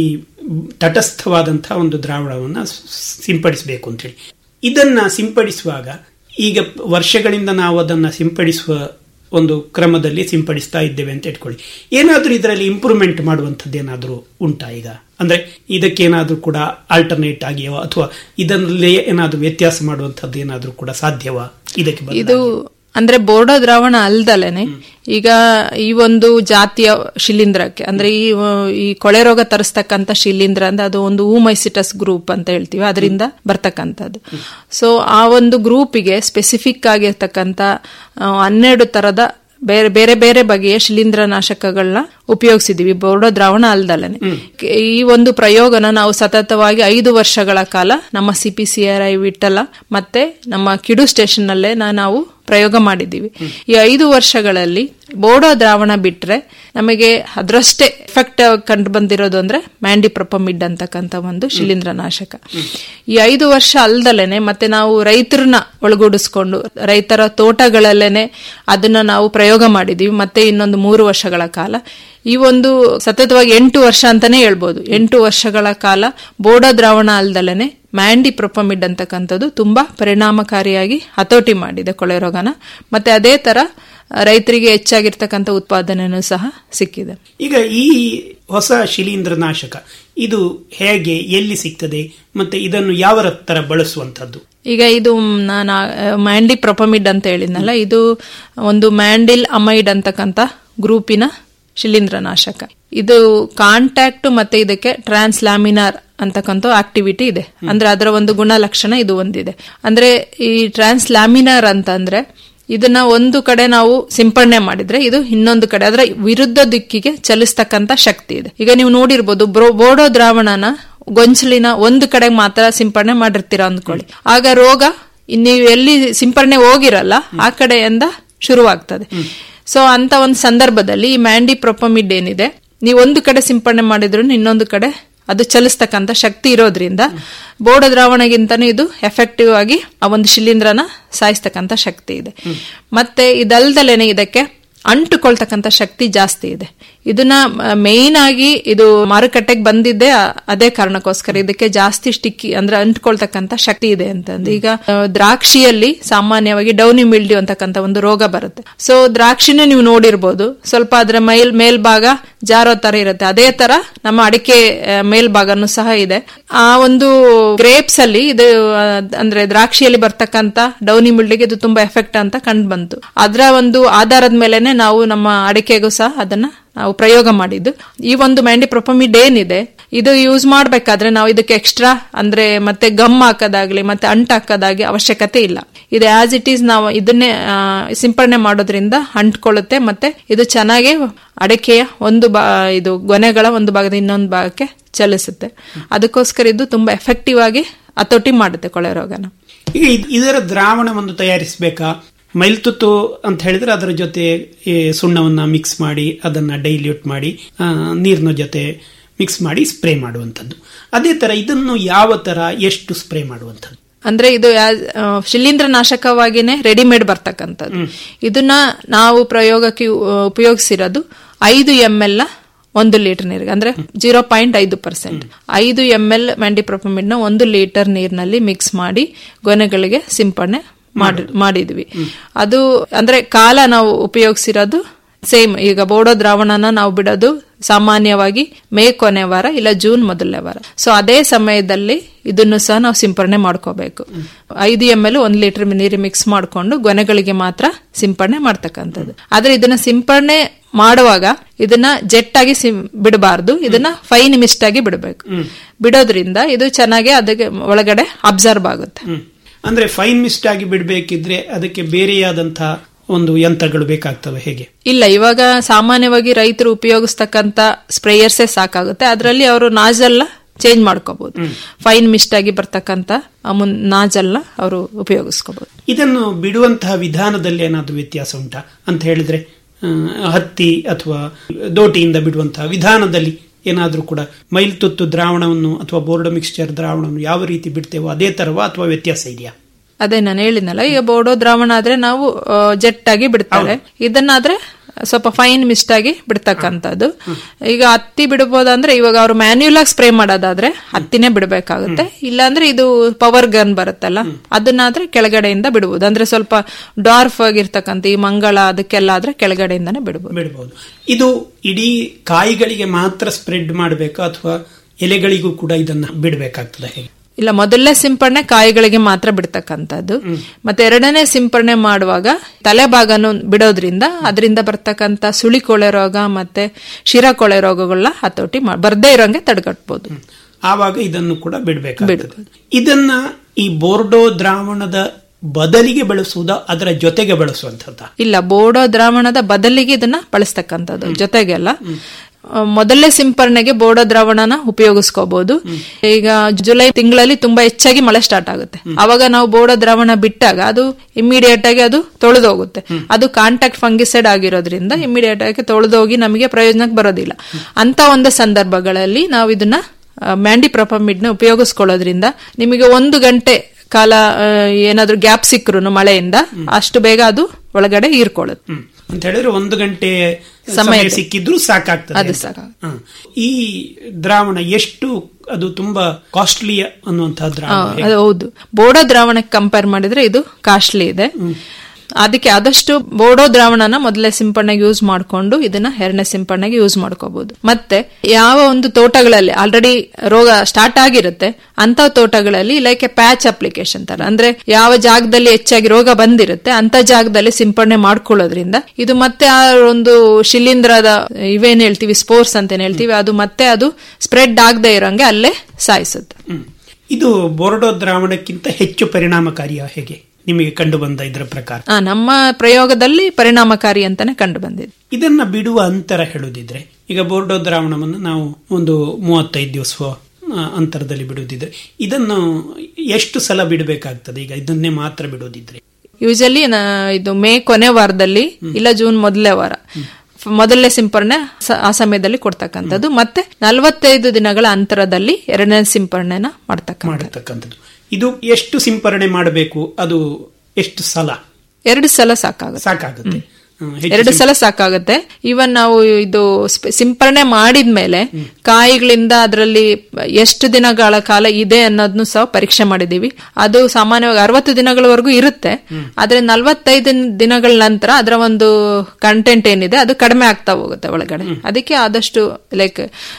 ತಟಸ್ಥವಾದಂತಹ ಒಂದು ದ್ರಾವಣವನ್ನ ಸ್- ಸಿಂಪಡಿಸಬೇಕು ಅಂತ ಹೇಳಿ ಇದನ್ನ ಸಿಂಪಡಿಸುವಾಗ ಈಗ ವರ್ಷಗಳಿಂದ ನಾವು ಅದನ್ನ ಸಿಂಪಡಿಸುವ ಒಂದು ಕ್ರಮದಲ್ಲಿ ಸಿಂಪಡಿಸ್ತಾ ಇದ್ದೇವೆ ಅಂತ ಇಟ್ಕೊಳ್ಳಿ ಏನಾದ್ರೂ ಇದರಲ್ಲಿ ಇಂಪ್ರೂವ್ಮೆಂಟ್ ಮಾಡುವಂಥದ್ದು ಏನಾದ್ರೂ ಉಂಟಾ ಈಗ ಅಂದ್ರೆ ಇದಕ್ಕೇನಾದ್ರೂ ಕೂಡ ಆಲ್ಟರ್ನೇಟ್ ಆಗಿಯೋ ಅಥವಾ ಇದರಲ್ಲಿ ಏನಾದ್ರೂ ವ್ಯತ್ಯಾಸ ಮಾಡುವಂಥದ್ದು ಏನಾದ್ರೂ ಕೂಡ ಸಾಧ್ಯವಾ ಇದಕ್ಕೆ ಬದಲಾಗಿ? ಇದು ಅಂದ್ರೆ ಬೋರ್ಡೋ ದ್ರಾವಣ ಅಲ್ದಲೇನೆ ಈಗ ಈ ಒಂದು ಜಾತಿಯ ಶಿಲೀಂಧ್ರಕ್ಕೆ ಅಂದ್ರೆ ಈ ಈ ಕೊಳೆ ರೋಗ ತರಿಸ್ತಕ್ಕಂತ ಶಿಲೀಂಧ್ರ ಅಂದ್ರೆ ಅದು ಒಂದು ಊಮೈಸಿಟಸ್ ಗ್ರೂಪ್ ಅಂತ ಹೇಳ್ತೀವಿ ಅದರಿಂದ ಬರ್ತಕ್ಕಂಥದ್ದು ಸೊ ಆ ಒಂದು ಗ್ರೂಪಿಗೆ ಸ್ಪೆಸಿಫಿಕ್ ಆಗಿರ್ತಕ್ಕಂಥ ಆ, ಹನ್ನೆರಡು ತರದ ಬೇರೆ ಬೇರೆ ಬೇರೆ ಬಗೆಯ ಶಿಲೀಂಧ್ರನಾಶಕಗಳನ್ನ ಉಪಯೋಗಿಸಿದೀವಿ ಬೋರ್ಡೋ ದ್ರಾವಣ ಅಲ್ದಲೇನೆ ಈ ಒಂದು ಪ್ರಯೋಗನ ನಾವು ಸತತವಾಗಿ ಐದು ವರ್ಷಗಳ ಕಾಲ ನಮ್ಮ ಸಿಪಿಸಿಆರ್ಐ ವಿಠಲ ಮತ್ತೆ ನಮ್ಮ ಕಿಡು ಸ್ಟೇಷನ್ ನಲ್ಲೇ ನಾ- ನಾವು ಪ್ರಯೋಗ ಮಾಡಿದ್ದೀವಿ ಈ ಐದು ವರ್ಷಗಳಲ್ಲಿ ಬೋಡೋ ದ್ರಾವಣ ಬಿಟ್ರೆ ನಮಗೆ ಅದರಷ್ಟೇ ಎಫೆಕ್ಟ್ ಕಂಡು ಬಂದಿರೋದು ಅಂದ್ರೆ ಮ್ಯಾಂಡಿಪ್ರೊಪಮಿಡ್ ಅಂತಕ್ಕಂಥ ಒಂದು ಶಿಲೀಂಧ್ರನಾಶಕ ಈ ಐದು ವರ್ಷ ಅಲ್ದಲೇನೆ ಮತ್ತೆ ನಾವು ರೈತರನ್ನ ಒಳಗೂಡಿಸ್ಕೊಂಡು ರೈತರ ತೋಟಗಳಲ್ಲೇನೆ ಅದನ್ನ ನಾವು ಪ್ರಯೋಗ ಮಾಡಿದೀವಿ ಮತ್ತೆ ಇನ್ನೊಂದು ಮೂರು ವರ್ಷಗಳ ಕಾಲ ಈ ಒಂದು ಸತತವಾಗಿ ಎಂಟು ವರ್ಷ ಅಂತಾನೆ ಹೇಳ್ಬೋದು ಎಂಟು ವರ್ಷಗಳ ಕಾಲ ಬೋಡೋ ದ್ರಾವಣ ಅಲ್ದಲೇನೆ ಮ್ಯಾಂಡಿ ಪ್ರೊಪಮಿಡ್ ಅಂತಕ್ಕಂಥದ್ದು ತುಂಬಾ ಪರಿಣಾಮಕಾರಿಯಾಗಿ ಹತೋಟಿ ಮಾಡಿದೆ ಕೊಳೆ ರೋಗನ ಮತ್ತೆ ಅದೇ ತರ ರೈತರಿಗೆ ಹೆಚ್ಚಾಗಿರ್ತಕ್ಕಂಥ ಉತ್ಪಾದನೆನೂ ಸಹ ಸಿಕ್ಕಿದೆ ಈಗ ಈ ಹೊಸ ಶಿಲೀಂಧ್ರನಾಶಕ ಇದು ಹೇಗೆ ಎಲ್ಲಿ ಸಿಗ್ತದೆ ಮತ್ತೆ ಇದನ್ನು ಯಾವ ತರ ಬಳಸುವಂತದ್ದು ಈಗ ಇದು ನಾನು ಮ್ಯಾಂಡಿ ಪ್ರೊಪಮಿಡ್ ಅಂತ ಹೇಳಿದ್ನಲ್ಲ ಇದು ಒಂದು ಮ್ಯಾಂಡಿಲ್ ಅಮೈಡ್ ಅಂತಕ್ಕಂಥ ಗ್ರೂಪಿನ ಶಿಲೀಂಧ್ರನಾಶಕ ಇದು ಕಾಂಟ್ಯಾಕ್ಟ್ ಮತ್ತೆ ಇದಕ್ಕೆ ಟ್ರಾನ್ಸ್ಲಾಮಿನಾರ್ ಅಂತಕ್ಕಂಥ ಆಕ್ಟಿವಿಟಿ ಇದೆ ಅಂದ್ರೆ ಅದರ ಒಂದು ಗುಣಲಕ್ಷಣ ಇದು ಒಂದಿದೆ ಅಂದ್ರೆ ಈ ಟ್ರಾನ್ಸ್ಲಾಮಿನಾರ್ ಅಂತಂದ್ರೆ ಇದನ್ನ ಒಂದು ಕಡೆ ನಾವು ಸಿಂಪಡಣೆ ಮಾಡಿದ್ರೆ ಇದು ಇನ್ನೊಂದು ಕಡೆ ಅದರ ವಿರುದ್ಧ ದಿಕ್ಕಿಗೆ ಚಲಿಸ್ತಕ್ಕಂತ ಶಕ್ತಿ ಇದೆ ಈಗ ನೀವು ನೋಡಿರ್ಬೋದು ಬ್ರೋ- ಬೋಡೋ ದ್ರಾವಣನ ಗೊಂಚಲಿನ ಒಂದು ಕಡೆ ಮಾತ್ರ ಸಿಂಪಡಣೆ ಮಾಡಿರ್ತೀರ ಅಂದ್ಕೊಳ್ಳಿ ಆಗ ರೋಗ ನೀವು ಎಲ್ಲಿ ಸಿಂಪಡಣೆ ಹೋಗಿರಲ್ಲ ಆ ಕಡೆಯಿಂದ ಶುರುವಾಗ್ತದೆ ಸೊ ಅಂತ ಒಂದು ಸಂದರ್ಭದಲ್ಲಿ ಈ ಮ್ಯಾಂಡಿ ಪ್ರೊಪಮಿಡ್ ಏನಿದೆ ನೀವು ಒಂದು ಕಡೆ ಸಿಂಪಡಣೆ ಮಾಡಿದ್ರು ಇನ್ನೊಂದು ಕಡೆ ಅದು ಚಲಿಸ್ತಕ್ಕಂಥ ಶಕ್ತಿ ಇರೋದ್ರಿಂದ ಬೋಡ ದ್ರಾವಣಗಿಂತನೂ ಇದು ಎಫೆಕ್ಟಿವ್ ಆಗಿ ಆ ಒಂದು ಶಿಲೀಂಧ್ರನ ಸಾಯಿಸ್ತಕ್ಕಂಥ ಶಕ್ತಿ ಇದೆ ಮತ್ತೆ ಇದಲ್ದಲೇನೆ ಇದಕ್ಕೆ ಅಂಟುಕೊಳ್ತಕ್ಕಂಥ ಶಕ್ತಿ ಜಾಸ್ತಿ ಇದೆ ಇದನ್ನ ಮೇಯ್ನ್ ಆಗಿ ಇದು ಮಾರುಕಟ್ಟೆಗೆ ಬಂದಿದ್ದೆ ಆ- ಅದೇ ಕಾರಣಕ್ಕೋಸ್ಕರ ಇದಕ್ಕೆ ಜಾಸ್ತಿ ಸ್ಟಿಕ್ಕಿ ಅಂದ್ರೆ ಅಂಟ್ಕೊಳ್ತಕ್ಕಂತ ಶಕ್ತಿ ಇದೆ ಅಂತಂದು ಈಗ ಆ, ದ್ರಾಕ್ಷಿಯಲ್ಲಿ ಸಾಮಾನ್ಯವಾಗಿ ಡೌನಿ ಮಿಲ್ಡ್ಯೂ ಅಂತಕ್ಕಂತ ಒಂದು ರೋಗ ಬರುತ್ತೆ ಸೊ ದ್ರಾಕ್ಷಿನ ನೀವು ನೋಡಿರ್ಬೋದು ಸ್ವಲ್ಪ ಅದರ ಮೇಲ್ ಮೇಲ್ಭಾಗ ಜಾರೋ ತರ ಇರುತ್ತೆ ಅದೇ ತರ ನಮ್ಮ ಅಡಿಕೆ ಆ, ಮೇಲ್ಭಾಗನೂ ಸಹ ಇದೆ ಆ ಒಂದು ಗ್ರೇಪ್ಸ್ ಅಲ್ಲಿ ಇದು ಆ, ಅಂದ್ರೆ ದ್ರಾಕ್ಷಿಯಲ್ಲಿ ಬರ್ತಕ್ಕಂತ ಡೌನಿ ಮಿಲ್ಡಿಗೆ ಇದು ತುಂಬಾ ಎಫೆಕ್ಟ್ ಅಂತ ಕಂಡು ಬಂತು ಅದರ ಒಂದು ಆಧಾರದ ಮೇಲೆನೆ ನಾವು ನಮ್ಮ ಅಡಿಕೆಗೂ ಸಹ ಅದನ್ನ ನಾವು ಪ್ರಯೋಗ ಮಾಡಿದ್ದು ಈ ಒಂದು ಮ್ಯಾಂಡಿಪ್ರೊಪಮಿಡ್ ಏನಿದೆ ಇದು ಯೂಸ್ ಮಾಡ್ಬೇಕಾದ್ರೆ ನಾವು ಇದಕ್ಕೆ ಎಕ್ಸ್ಟ್ರಾ ಅಂದ್ರೆ ಮತ್ತೆ ಗಮ್ ಹಾಕೋದಾಗ್ಲಿ ಮತ್ತೆ ಅಂಟ್ ಹಾಕೋದಾಗಿ ಅವಶ್ಯಕತೆ ಇಲ್ಲ ಇದು ಆಸ್ ಇಟ್ ಈಸ್ ನಾವು ಇದನ್ನೇ ಆ, ಸಿಂಪಡಣೆ ಮಾಡೋದ್ರಿಂದ ಅಂಟ್ಕೊಳ್ಳುತ್ತೆ ಮತ್ತೆ ಇದು ಚೆನ್ನಾಗಿ ಅಡಿಕೆಯ ಒಂದು ಬಾ ಇದು ಗೊನೆಗಳ ಒಂದು ಭಾಗದ ಇನ್ನೊಂದು ಭಾಗಕ್ಕೆ ಚಲಿಸುತ್ತೆ ಅದಕ್ಕೋಸ್ಕರ ಇದು ತುಂಬಾ ಎಫೆಕ್ಟಿವ್ ಆಗಿ ಹತೋಟಿ ಮಾಡುತ್ತೆ ಕೊಳೆ ರೋಗನ ಈಗ ಇದ್- ಇದರ ದ್ರಾವಣವನ್ನು ತಯಾರಿಸಬೇಕಾ ಮೈಲ್ತುತ್ತು ಅಂತ ಹೇಳಿದ್ರೆ ಅದರ ಜೊತೆ ಈ ಸುಣ್ಣವನ್ನ ಮಿಕ್ಸ್ ಮಾಡಿ ಅದನ್ನ ಡೈಲ್ಯೂಟ್ ಮಾಡಿ ಆ, ನೀರಿನ ಜೊತೆ ಮಿಕ್ಸ್ ಮಾಡಿ ಸ್ಪ್ರೇ ಮಾಡುವಂಥದ್ದು ಅದೇ ತರ ಇದನ್ನು ಯಾವ ತರ ಎಷ್ಟು ಸ್ಪ್ರೇ ಮಾಡುವಂಥದ್ದು ಅಂದ್ರೆ ಇದು ಯಾ- ಆ, ಶಿಲೀಂಧ್ರ ನಾಶಕವಾಗಿನೇ ರೆಡಿಮೇಡ್ ಬರ್ತಕ್ಕಂಥದ್ದು ಇದನ್ನ ನಾವು ಪ್ರಯೋಗಕ್ಕೆ ಉ- ಉಪಯೋಗಿಸಿರೋದು ಐದು ಎಂ ಎಲ್ ಒಂದು ಲೀಟರ್ ನೀರಿಗೆ ಅಂದ್ರೆ ಜೀರೋ ಪಾಯಿಂಟ್ ಐದು ಪರ್ಸೆಂಟ್ ಐದು ಎಂ ಎಲ್ ಮ್ಯಾಂಡಿಪ್ರೊಪಮಿಡ್ ನ ಒಂದು ಲೀಟರ್ ನೀರಿನಲ್ಲಿ ಮಿಕ್ಸ್ ಮಾಡಿ ಗೊನೆಗಳಿಗೆ ಸಿಂಪಡಣೆ ಮಾಡಿ ಮಾಡಿದ್ವಿ ಅದು ಅಂದ್ರೆ ಕಾಲ ನಾವು ಉಪಯೋಗಿಸಿರೋದು ಸೇಮ್ ಈಗ ಬೋಡೋ ದ್ರಾವಣನ ನಾವು ಬಿಡೋದು ಸಾಮಾನ್ಯವಾಗಿ ಮೇ ಕೊನೆ ವಾರ ಇಲ್ಲ ಜೂನ್ ಮೊದಲನೇ ವಾರ ಸೊ ಅದೇ ಸಮಯದಲ್ಲಿ ಇದನ್ನು ಸಹ ನಾವು ಸಿಂಪಡಣೆ ಮಾಡ್ಕೋಬೇಕು ಐದು ಎಂ ಎಲ್ ಒಂದ್ ಲೀಟರ್ ನೀರು ಮಿಕ್ಸ್ ಮಾಡಿಕೊಂಡು ಗೊನೆಗಳಿಗೆ ಮಾತ್ರ ಸಿಂಪಡಣೆ ಮಾಡ್ತಕ್ಕಂಥದ್ದು ಆದ್ರೆ ಇದನ್ನ ಸಿಂಪಡಣೆ ಮಾಡುವಾಗ ಇದನ್ನ ಜೆಟ್ ಆಗಿ ಸಿಂ- ಬಿಡಬಾರ್ದು ಇದನ್ನ ಫೈನ್ ಮಿಸ್ಟ್ ಆಗಿ ಬಿಡಬೇಕು ಬಿಡೋದ್ರಿಂದ ಇದು ಚೆನ್ನಾಗಿ ಅದಕ್ಕೆ ಒಳಗಡೆ ಅಬ್ಸರ್ವ್ ಆಗುತ್ತೆ ಹ್ಮ್. ಅಂದ್ರೆ ಫೈನ್ ಮಿಸ್ಟ್ ಆಗಿ ಬಿಡಬೇಕಿದ್ರೆ ಅದಕ್ಕೆ ಬೇರೆಯಾದಂತಹ ಒಂದು ಯಂತ್ರಗಳು ಬೇಕಾಗ್ತವೆ ಹೇಗೆ ಇಲ್ಲ ಇವಾಗ ಸಾಮಾನ್ಯವಾಗಿ ರೈತರು ಉಪಯೋಗಿಸ್ತಕ್ಕಂತ ಸ್ಪ್ರೇಯರ್ಸೇ ಸಾಕಾಗುತ್ತೆ ಅದರಲ್ಲಿ ಅವರು ನಾಜಲ್ನ ಚೇಂಜ್ ಮಾಡ್ಕೋಬಹುದು ಫೈನ್ ಮಿಸ್ಟ್ ಆಗಿ ಬರ್ತಕ್ಕಂತ ನಾಜಲ್ನ ಅವರು ಉಪಯೋಗಿಸ್ಕೋಬಹುದು ಇದನ್ನು ಬಿಡುವಂತಹ ವಿಧಾನದಲ್ಲಿ ಏನಾದರೂ ವ್ಯತ್ಯಾಸ ಉಂಟಾ ಅಂತ ಹೇಳಿದ್ರೆ ಆ, ಹತ್ತಿ ಅಥವಾ ದೋಟಿಯಿಂದ ಬಿಡುವಂತಹ ವಿಧಾನದಲ್ಲಿ ಏನಾದರೂ ಕೂಡ ಮೈಲ್ತುತ್ತು ದ್ರಾವಣವನ್ನು ಅಥವಾ ಬೋರ್ಡೋ ಮಿಕ್ಸ್ಚರ್ ದ್ರಾವಣವನ್ನು ಯಾವ ರೀತಿ ಬಿಡ್ತೇವೋ ಅದೇ ತರವಾ ಅಥವಾ ವ್ಯತ್ಯಾಸ ಇದೆಯಾ ಅದೇ ನಾನು ಹೇಳಿದ್ನಲ್ಲ ಈಗ ಬೋಡೋ ದ್ರಾವಣ ಆದ್ರೆ ನಾವು ಆ, ಜೆಟ್ ಆಗಿ ಬಿಡ್ತಾರೆ ಇದನ್ನಾದ್ರೆ ಸ್ವಲ್ಪ ಫೈನ್ ಮಿಸ್ಟ್ ಆಗಿ ಬಿಡ್ತಕ್ಕಂಥದ್ದು ಈಗ ಹತ್ತಿ ಬಿಡಬಹುದಂದ್ರೆ ಇವಾಗ ಅವ್ರು ಮ್ಯಾನ್ಯುಯಲ್ ಆಗಿ ಸ್ಪ್ರೇ ಮಾಡೋದಾದ್ರೆ ಹತ್ತಿನೇ ಬಿಡಬೇಕಾಗುತ್ತೆ ಇಲ್ಲಾಂದ್ರೆ ಇದು ಪವರ್ ಗನ್ ಬರುತ್ತಲ್ಲ ಅದನ್ನಾದ್ರೆ ಕೆಳಗಡೆಯಿಂದ ಬಿಡಬಹುದು ಅಂದ್ರೆ ಸ್ವಲ್ಪ ಡಾರ್ಫ್ ಆಗಿರ್ತಕ್ಕಂಥ ಈ ಮಂಗಳ ಅದಕ್ಕೆಲ್ಲ ಆದ್ರೆ ಕೆಳಗಡೆಯಿಂದಾನೇ ಬಿಡಬಹುದು ಬಿಡಬಹುದು ಇದು ಇಡೀ ಕಾಯಿಗಳಿಗೆ ಮಾತ್ರ ಸ್ಪ್ರೆಡ್ ಮಾಡಬೇಕಾ ಅಥವಾ ಎಲೆಗಳಿಗೂ ಕೂಡ ಇದನ್ನ ಬಿಡಬೇಕಾಗ್ತದೆ ಹೇಗೆ ಇಲ್ಲ ಮೊದಲನೇ ಸಿಂಪಡಣೆ ಕಾಯಿಗಳಿಗೆ ಮಾತ್ರ ಬಿಡ್ತಕ್ಕಂಥದ್ದು ಮತ್ತೆ ಎರಡನೇ ಸಿಂಪಡಣೆ ಮಾಡುವಾಗ ತಲೆಭಾಗನು ಬಿಡೋದ್ರಿಂದ ಅದರಿಂದ ಬರ್ತಕ್ಕಂಥ ಸುಳಿ ಕೊಳೆ ರೋಗ ಮತ್ತೆ ಶಿರ ಕೊಳೆ ರೋಗಗಳನ್ನ ಹತೋಟಿ ಮಾಡ್ ಬರ್ದೇ ಇರೋಂಗೆ ತಡೆಗಟ್ಬೋದು ಆವಾಗ ಇದನ್ನು ಕೂಡ ಬಿಡಬೇಕಾಗ್ತದೆ ಇದನ್ನ ಈ ಬೋರ್ಡೋ ದ್ರಾವಣದ ಬದಲಿಗೆ ಬಳಸುವುದಾ ಅದರ ಜೊತೆಗೆ ಬಳಸುವಂಥದ್ದ ಇಲ್ಲ ಬೋಡೋ ದ್ರಾವಣದ ಬದಲಿಗೆ ಇದನ್ನ ಬಳಸ್ತಕ್ಕಂಥದ್ದು ಜೊತೆಗೆಲ್ಲ ಆ, ಮೊದಲನೇ ಸಿಂಪರಣೆಗೆ ಬೋಡೋ ದ್ರಾವಣನ ಉಪಯೋಗಿಸ್ಕೋಬಹುದು ಈಗ ಜುಲೈ ತಿಂಗಳಲ್ಲಿ ತುಂಬಾ ಹೆಚ್ಚಾಗಿ ಮಳೆ ಸ್ಟಾರ್ಟ್ ಆಗುತ್ತೆ ಅವಾಗ ನಾವು ಬೋಡೋ ದ್ರಾವಣ ಬಿಟ್ಟಾಗ ಅದು ಇಮಿಡಿಯೇಟ್ ಆಗಿ ಅದು ತೊಳೆದೋಗುತ್ತೆ ಅದು ಕಾಂಟ್ಯಾಕ್ಟ್ ಫಂಗಿಸೈಡ್ ಆಗಿರೋದ್ರಿಂದ ಇಮಿಡಿಯೇಟ್ ಆಗಿ ತೊಳೆದೋಗಿ ನಮಗೆ ಪ್ರಯೋಜನಕ್ಕೆ ಬರೋದಿಲ್ಲ ಅಂತ ಒಂದು ಸಂದರ್ಭಗಳಲ್ಲಿ ನಾವು ಇದನ್ನ ಮ್ಯಾಂಡಿ ನ ಉಪಯೋಗಿಸ್ಕೊಳ್ಳೋದ್ರಿಂದ ನಿಮಗೆ ಒಂದು ಗಂಟೆ ಕಾಲ ಆ, ಏನಾದ್ರೂ ಗ್ಯಾಪ್ ಸಿಕ್ಕರು ಮಳೆಯಿಂದ ಅಷ್ಟು ಬೇಗ ಅದು ಒಳಗಡೆ ಹೀರ್ಕೊಳ್ಳುತ್ತೆ ಅಂತ ಹೇಳಿದ್ರೆ ಒಂದು ಗಂಟೆ ಸಮಯ ಸಮಯ ಸಿಕ್ಕಿದ್ರೂ ಸಾಕಾಗ್ತದೆ ಅದು ಅಂತ. ಸಾಕು. ಹ. ಈ ದ್ರಾವಣ ಎಷ್ಟು ಅದು ತುಂಬಾ ಕಾಸ್ಟ್ಲಿ ಅನ್ನುವಂತಹ ಆ, ದ್ರಾವಣ ಹೇಗೆ? ಅದು ಹೌದು ಬೋಡೋ ದ್ರಾವಣಕ್ಕೆ ಕಂಪೇರ್ ಮಾಡಿದ್ರೆ ಇದು ಕಾಸ್ಟ್ಲಿ ಇದೆ ಅದಕ್ಕೆ ಆದಷ್ಟು ಬೋಡೋ ದ್ರಾವಣನ ಮೊದಲೇ ಸಿಂಪಡಣೆಗೆ ಯೂಸ್ ಮಾಡಿಕೊಂಡು ಇದನ್ನ ಎರಡನೇ ಸಿಂಪಡಣೆಗೆ ಯೂಸ್ ಮಾಡ್ಕೋಬಹುದು ಮತ್ತೆ ಯಾವ ಒಂದು ತೋಟಗಳಲ್ಲಿ ಆಲ್ರೆಡಿ ರೋಗ ಸ್ಟಾರ್ಟ್ ಆಗಿರುತ್ತೆ ಅಂತ ತೋಟಗಳಲ್ಲಿ ಲೈಕ್ ಎ ಪ್ಯಾಚ್ ಅಪ್ಲಿಕೇಶನ್ ತರ ಅಂದ್ರೆ ಯಾವ ಜಾಗದಲ್ಲಿ ಹೆಚ್ಚಾಗಿ ರೋಗ ಬಂದಿರುತ್ತೆ ಅಂತ ಜಾಗದಲ್ಲಿ ಸಿಂಪಡಣೆ ಮಾಡ್ಕೊಳ್ಳೋದ್ರಿಂದ ಇದು ಮತ್ತೆ ಆ ಒಂದು ಶಿಲೀಂಧ್ರದ ಇವೇನ್ ಹೇಳ್ತೀವಿ ಸ್ಪೋರ್ಸ್ ಅಂತ ಏನ್ ಹೇಳ್ತೀವಿ ಅದು ಮತ್ತೆ ಅದು ಸ್ಪ್ರೆಡ್ ಆಗದೆ ಇರೋಂಗೆ ಅಲ್ಲೇ ಸಾಯಿಸುತ್ತೆ ಹ್ಮ್. ಇದು ಬೋರ್ಡೋ ದ್ರಾವಣಕ್ಕಿಂತ ಹೆಚ್ಚು ಪರಿಣಾಮಕಾರಿಯ ಹೇಗೆ ನಿಮಗೆ ಕಂಡು ಬಂದ ಇದರ ಪ್ರಕಾರ ಆ, ನಮ್ಮ ಪ್ರಯೋಗದಲ್ಲಿ ಪರಿಣಾಮಕಾರಿ ಅಂತಾನೆ ಕಂಡು ಬಂದಿದೆ ಇದನ್ನ ಬಿಡುವ ಅಂತರ ಹೇಳುದಿದ್ರೆ ಈಗ ಬೋರ್ಡೋ ದ್ರಾವಣವನ್ನು ನಾವು ಒಂದು ಮೂವತ್ತೈದು ದಿವಸ ಆ, ಅಂತರದಲ್ಲಿ ಬಿಡುವುದಿದ್ರೆ ಇದನ್ನು ಎಷ್ಟು ಸಲ ಬಿಡಬೇಕಾಗ್ತದೆ ಈಗ ಇದನ್ನೇ ಮಾತ್ರ ಬಿಡೋದಿದ್ರೆ ಯೂಶಲಿ ಇದು ಮೇ ಕೊನೆ ವಾರದಲ್ಲಿ ಇಲ್ಲ ಜೂನ್ ಮೊದಲನೇ ವಾರ ಫ- ಮೊದಲನೇ ಸಿಂಪರಣೆ ಸ- ಆ ಸಮಯದಲ್ಲಿ ಕೊಡ್ತಕ್ಕಂಥದ್ದು ಮತ್ತೆ ನಲವತ್ತೈದು ದಿನಗಳ ಅಂತರದಲ್ಲಿ ಎರಡನೇ ಸಿಂಪರಣೆನ ಮಾಡ್ತಕ್ಕಂಥ ಮಾಡತಕ್ಕಂಥದ್ದು ಇದು ಎಷ್ಟು ಸಿಂಪರಣೆ ಮಾಡಬೇಕು ಅದು ಎಷ್ಟು ಸಲ ಎರಡು ಸಲ ಸಾಕಾಗುತ್ತೆ ಸಾಕಾಗುತ್ತೆ ಎರಡು ಸಲ ಸಾಕಾಗುತ್ತೆ ಇವನ್ ನಾವು ಇದು ಸ್ಪ- ಸಿಂಪರಣೆ ಮಾಡಿದ್ಮೇಲೆ ಕಾಯಿಗಳಿಂದ ಅದರಲ್ಲಿ ಎಷ್ಟು ದಿನಗಳ ಕಾಲ ಇದೆ ಅನ್ನೋದನ್ನು ಸಹ ಪರೀಕ್ಷೆ ಮಾಡಿದೀವಿ ಅದು ಸಾಮಾನ್ಯವಾಗಿ ಅರವತ್ತು ದಿನಗಳವರೆಗೂ ಇರುತ್ತೆ ಆದ್ರೆ ನಲವತ್ತೈದು ದಿನಗಳ ನಂತರ ಅದರ ಒಂದು ಕಂಟೆಂಟ್ ಏನಿದೆ ಅದು ಕಡಿಮೆ ಆಗ್ತಾ ಹೋಗುತ್ತೆ ಒಳಗಡೆ ಅದಕ್ಕೆ ಆದಷ್ಟು ಲೈಕ್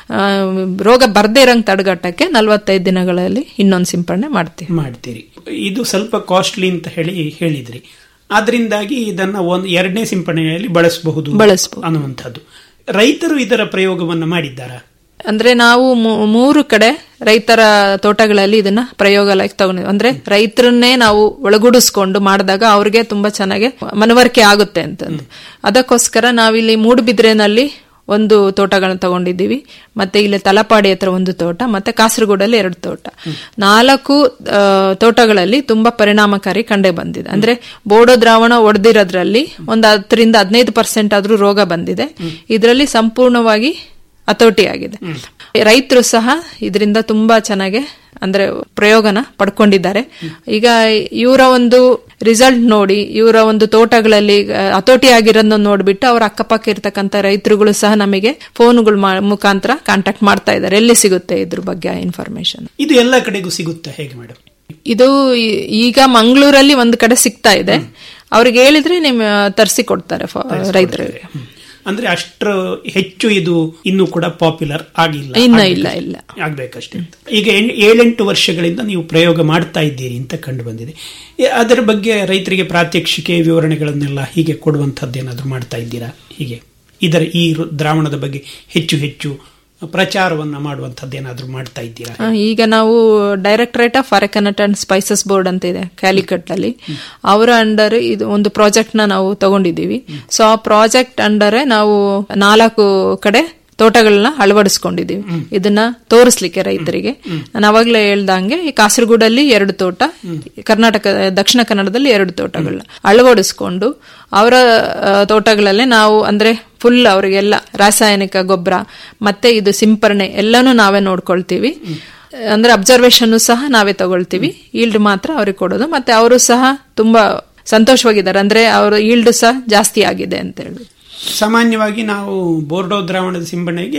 ರೋಗ ಬರ್ದೇ ಇರಂಗ್ ತಡೆಗಟ್ಟಕ್ಕೆ ನಲವತ್ತೈದು ದಿನಗಳಲ್ಲಿ ಇನ್ನೊಂದು ಸಿಂಪರಣೆ ಮಾಡ್ತೀವಿ ಮಾಡ್ತೀರಿ ಇದು ಸ್ವಲ್ಪ ಕಾಸ್ಟ್ಲಿ ಅಂತ ಹೇಳಿ ಹೇಳಿದ್ರಿ ಆದ್ರಿಂದಾಗಿ ಇದನ್ನ ಒಂದು ಎರಡನೇ ಸಿಂಪಡಣೆಯಲ್ಲಿ ಬಳಸಬಹುದು ಬಳಸ್ಬಹುದು. ಅನ್ನುವಂಥದ್ದು ರೈತರು ಇದರ ಪ್ರಯೋಗವನ್ನ ಮಾಡಿದ್ದಾರಾ ಅಂದ್ರೆ ನಾವು ಮೂ- ಮೂರು ಕಡೆ ರೈತರ ತೋಟಗಳಲ್ಲಿ ಇದನ್ನ ಪ್ರಯೋಗಾಲಯಕ್ಕೆ ತಗೊಂಡಿದ್ವಿ ಅಂದ್ರೆ ರೈತರನ್ನೇ ನಾವು ಒಳಗೂಡಿಸ್ಕೊಂಡು ಮಾಡಿದಾಗ ಅವ್ರಿಗೆ ತುಂಬಾ ಚೆನ್ನಾಗಿ ಮನವರಿಕೆ ಆಗುತ್ತೆ ಅಂತಂದು ಅದಕ್ಕೋಸ್ಕರ ನಾವಿಲ್ಲಿ ಮೂಡುಬಿದ್ರೆನಲ್ಲಿ ಒಂದು ತೋಟಗಳನ್ನ ತಗೊಂಡಿದ್ದೀವಿ ಮತ್ತೆ ಇಲ್ಲಿ ತಲಪಾಡಿ ಹತ್ರ ಒಂದು ತೋಟ ಮತ್ತೆ ಕಾಸರಗೋಡಲ್ಲಿ ಎರಡು ತೋಟ ನಾಲ್ಕು ಆ, ತೋಟಗಳಲ್ಲಿ ತುಂಬಾ ಪರಿಣಾಮಕಾರಿ ಕಂಡೆ ಬಂದಿದೆ ಅಂದ್ರೆ ಬೋಡೋ ದ್ರಾವಣ ಒಡೆದಿರೋದ್ರಲ್ಲಿ ಒಂದು ಹತ್ತರಿಂದ ಹದಿನೈದು ಪರ್ಸೆಂಟ್ ಆದ್ರೂ ರೋಗ ಬಂದಿದೆ ಇದರಲ್ಲಿ ಸಂಪೂರ್ಣವಾಗಿ ಹತೋಟಿ ಆಗಿದೆ ರೈತರು ಸಹ ಇದರಿಂದ ತುಂಬಾ ಚೆನ್ನಾಗಿ ಅಂದ್ರೆ ಪ್ರಯೋಗನ ಪಡ್ಕೊಂಡಿದ್ದಾರೆ ಈಗ ಇವರ ಒಂದು ರಿಸಲ್ಟ್ ನೋಡಿ ಇವರ ಒಂದು ತೋಟಗಳಲ್ಲಿ ಆ, ಹತೋಟಿ ಆಗಿರೋದನ್ನ ನೋಡ್ಬಿಟ್ಟು ಅವ್ರ ಅಕ್ಕಪಕ್ಕ ಇರ್ತಕ್ಕಂಥ ರೈತರುಗಳು ಸಹ ನಮಗೆ ಫೋನ್ಗಳ ಮುಖಾಂತರ ಕಾಂಟ್ಯಾಕ್ಟ್ ಮಾಡ್ತಾ ಇದ್ದಾರೆ ಎಲ್ಲಿ ಸಿಗುತ್ತೆ ಇದ್ರ ಬಗ್ಗೆ ಇನ್ಫಾರ್ಮೇಶನ್ ಇದು ಎಲ್ಲ ಕಡೆಗೂ ಸಿಗುತ್ತಾ ಹೇಗೆ ಮೇಡಮ್ ಇದು ಈ- ಈಗ ಮಂಗಳೂರಲ್ಲಿ ಒಂದು ಕಡೆ ಸಿಗ್ತಾ ಇದೆ ಅವ್ರಿಗೆ ಹೇಳಿದ್ರೆ ನಿಮ್ ತರಿಸಿ ಕೊಡ್ತಾರೆ ಫ- ರೈತರಿಗೆ ಅಂದ್ರೆ ಅಷ್ಟರ ಹೆಚ್ಚು ಇದು ಇನ್ನೂ ಕೂಡ ಪಾಪ್ಯುಲರ್ ಆಗಿಲ್ಲ ಇನ್ನ ಆಗ್ಬೇಕಷ್ಟೇ. ಇಲ್ಲ, ಇಲ್ಲ. ಆಗ್ಬೇಕಷ್ಟೇ ಈಗ ಎಣ್- ಏಳೆಂಟು ವರ್ಷಗಳಿಂದ ನೀವು ಪ್ರಯೋಗ ಮಾಡ್ತಾ ಇದ್ದೀರಿ ಅಂತ ಕಂಡು ಬಂದಿದೆ ಎ- ಅದರ ಬಗ್ಗೆ ರೈತರಿಗೆ ಪ್ರಾತ್ಯಕ್ಷಿಕೆ ವಿವರಣೆಗಳನ್ನೆಲ್ಲ ಹೀಗೆ ಕೊಡುವಂತದ್ದೇನಾದ್ರೂ ಮಾಡ್ತಾ ಇದ್ದೀರಾ ಹೀಗೆ ಇದರ ಈ ರು- ದ್ರಾವಣದ ಬಗ್ಗೆ ಹೆಚ್ಚು ಹೆಚ್ಚು ಪ್ರಚಾರವನ್ನ ಮಾಡುವಂತದ್ದೇನಾದ್ರೂ ಮಾಡ್ತಾ ಇದ್ದೀರಾ ಆ, ಈಗ ನಾವು directorate of arecanut and spices board ಅಂತ ಇದೆ ಕ್ಯಾಲಿಕಟ್ ಅಲ್ಲಿ ಅವರ ಅಂಡರ್ ಇದು ಒಂದು ಪ್ರಾಜೆಕ್ಟ್ ನ ನಾವು ತಗೊಂಡಿದ್ದೀವಿ ಸೊ ಆ ಪ್ರಾಜೆಕ್ಟ್ ಅಂಡರ್ ನಾವು ನಾಲ್ಕು ಕಡೆ ತೋಟಗಳನ್ನ ಅಳವಡಿಸ್ಕೊಂಡಿದ್ದೀವಿ ಇದನ್ನ ತೋರಿಸ್ಲಿಕ್ಕೆ ರೈತರಿಗೆ ನಾನು ಅವಾಗ್ಲೇ ಹೇಳ್ದಂಗೆ ಈ ಕಾಸರಗೋಡಲ್ಲಿ ಎರಡು ತೋಟ ಕರ್ನಾಟಕ ದಕ್ಷಿಣ ಕನ್ನಡದಲ್ಲಿ ಎರಡು ತೋಟಗಳನ್ನ ಅಳವಡಿಸ್ಕೊಂಡು ಅವರ ಆ, ತೋಟಗಳಲ್ಲೇ ನಾವು ಅಂದ್ರೆ ಫುಲ್ ಅವರಿಗೆಲ್ಲ ರಾಸಾಯನಿಕ ಗೊಬ್ಬರ ಮತ್ತೆ ಇದು ಸಿಂಪರಣೆ ಎಲ್ಲಾನು ನಾವೇ ನೋಡ್ಕೊಳ್ತೀವಿ ಅಂದ್ರೆ ಅಬ್ಸರ್ವೇಷನ್ ಸಹ ನಾವೇ ತಗೊಳ್ತೀವಿ ಈಲ್ಡ್ ಮಾತ್ರ ಅವ್ರಿಗೆ ಕೊಡೋದು ಮತ್ತೆ ಅವರು ಸಹ ತುಂಬಾ ಸಂತೋಷವಾಗಿದ್ದಾರೆ ಅಂದ್ರೆ ಅವರ ಈಲ್ಡ್ ಸಹ ಜಾಸ್ತಿ ಆಗಿದೆ ಅಂತ ಹೇಳಿ ಸಾಮಾನ್ಯವಾಗಿ ನಾವು ಬೋರ್ಡೋ ದ್ರಾವಣದ ಸಿಂಪಡಣೆಗೆ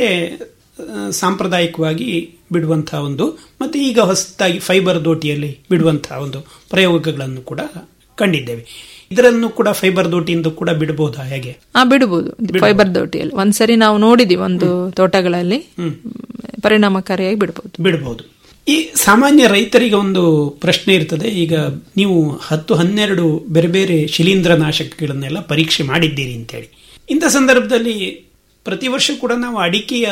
ಆ, ಸಾಂಪ್ರದಾಯಿಕವಾಗಿ ಬಿಡುವಂತಹ ಒಂದು ಮತ್ತೆ ಈಗ ಹೊಸದಾಗಿ ಫೈಬರ್ ದೋಟಿಯಲ್ಲಿ ಬಿಡುವಂತಹ ಒಂದು ಪ್ರಯೋಗಗಳನ್ನು ಕೂಡ ಕಂಡಿದ್ದೇವೆ ಇದರನ್ನು ಕೂಡ ಫೈಬರ್ ದೋಟಿಯಿಂದ ಕೂಡ ಬಿಡಬಹುದಾ ಹೇಗೆ ಆ ಬಿಡಬಹುದು ಫೈಬರ್ ದೋಟಿಯಲ್ಲಿ ಒಂದ್ಸರಿ ನಾವು ನೋಡಿದೀವಿ ಒಂದು ತೋಟಗಳಲ್ಲಿ ಪರಿಣಾಮಕಾರಿಯಾಗಿ ಬಿಡಬಹುದು ಬಿಡಬಹುದು ಈ ಸಾಮಾನ್ಯ ರೈತರಿಗೆ ಒಂದು ಪ್ರಶ್ನೆ ಇರ್ತದೆ ಈಗ ನೀವು ಹತ್ತು ಹನ್ನೆರಡು ಬೇರೆ ಬೇರೆ ಶಿಲೀಂಧ್ರ ನಾಶಕಗಳನ್ನೆಲ್ಲ ಪರೀಕ್ಷೆ ಮಾಡಿದ್ದೀರಿ ಅಂತೇಳಿ ಇಂಥ ಸಂದರ್ಭದಲ್ಲಿ ಪ್ರತಿ ವರ್ಷ ಕೂಡ ನಾವು ಅಡಿಕೆಯ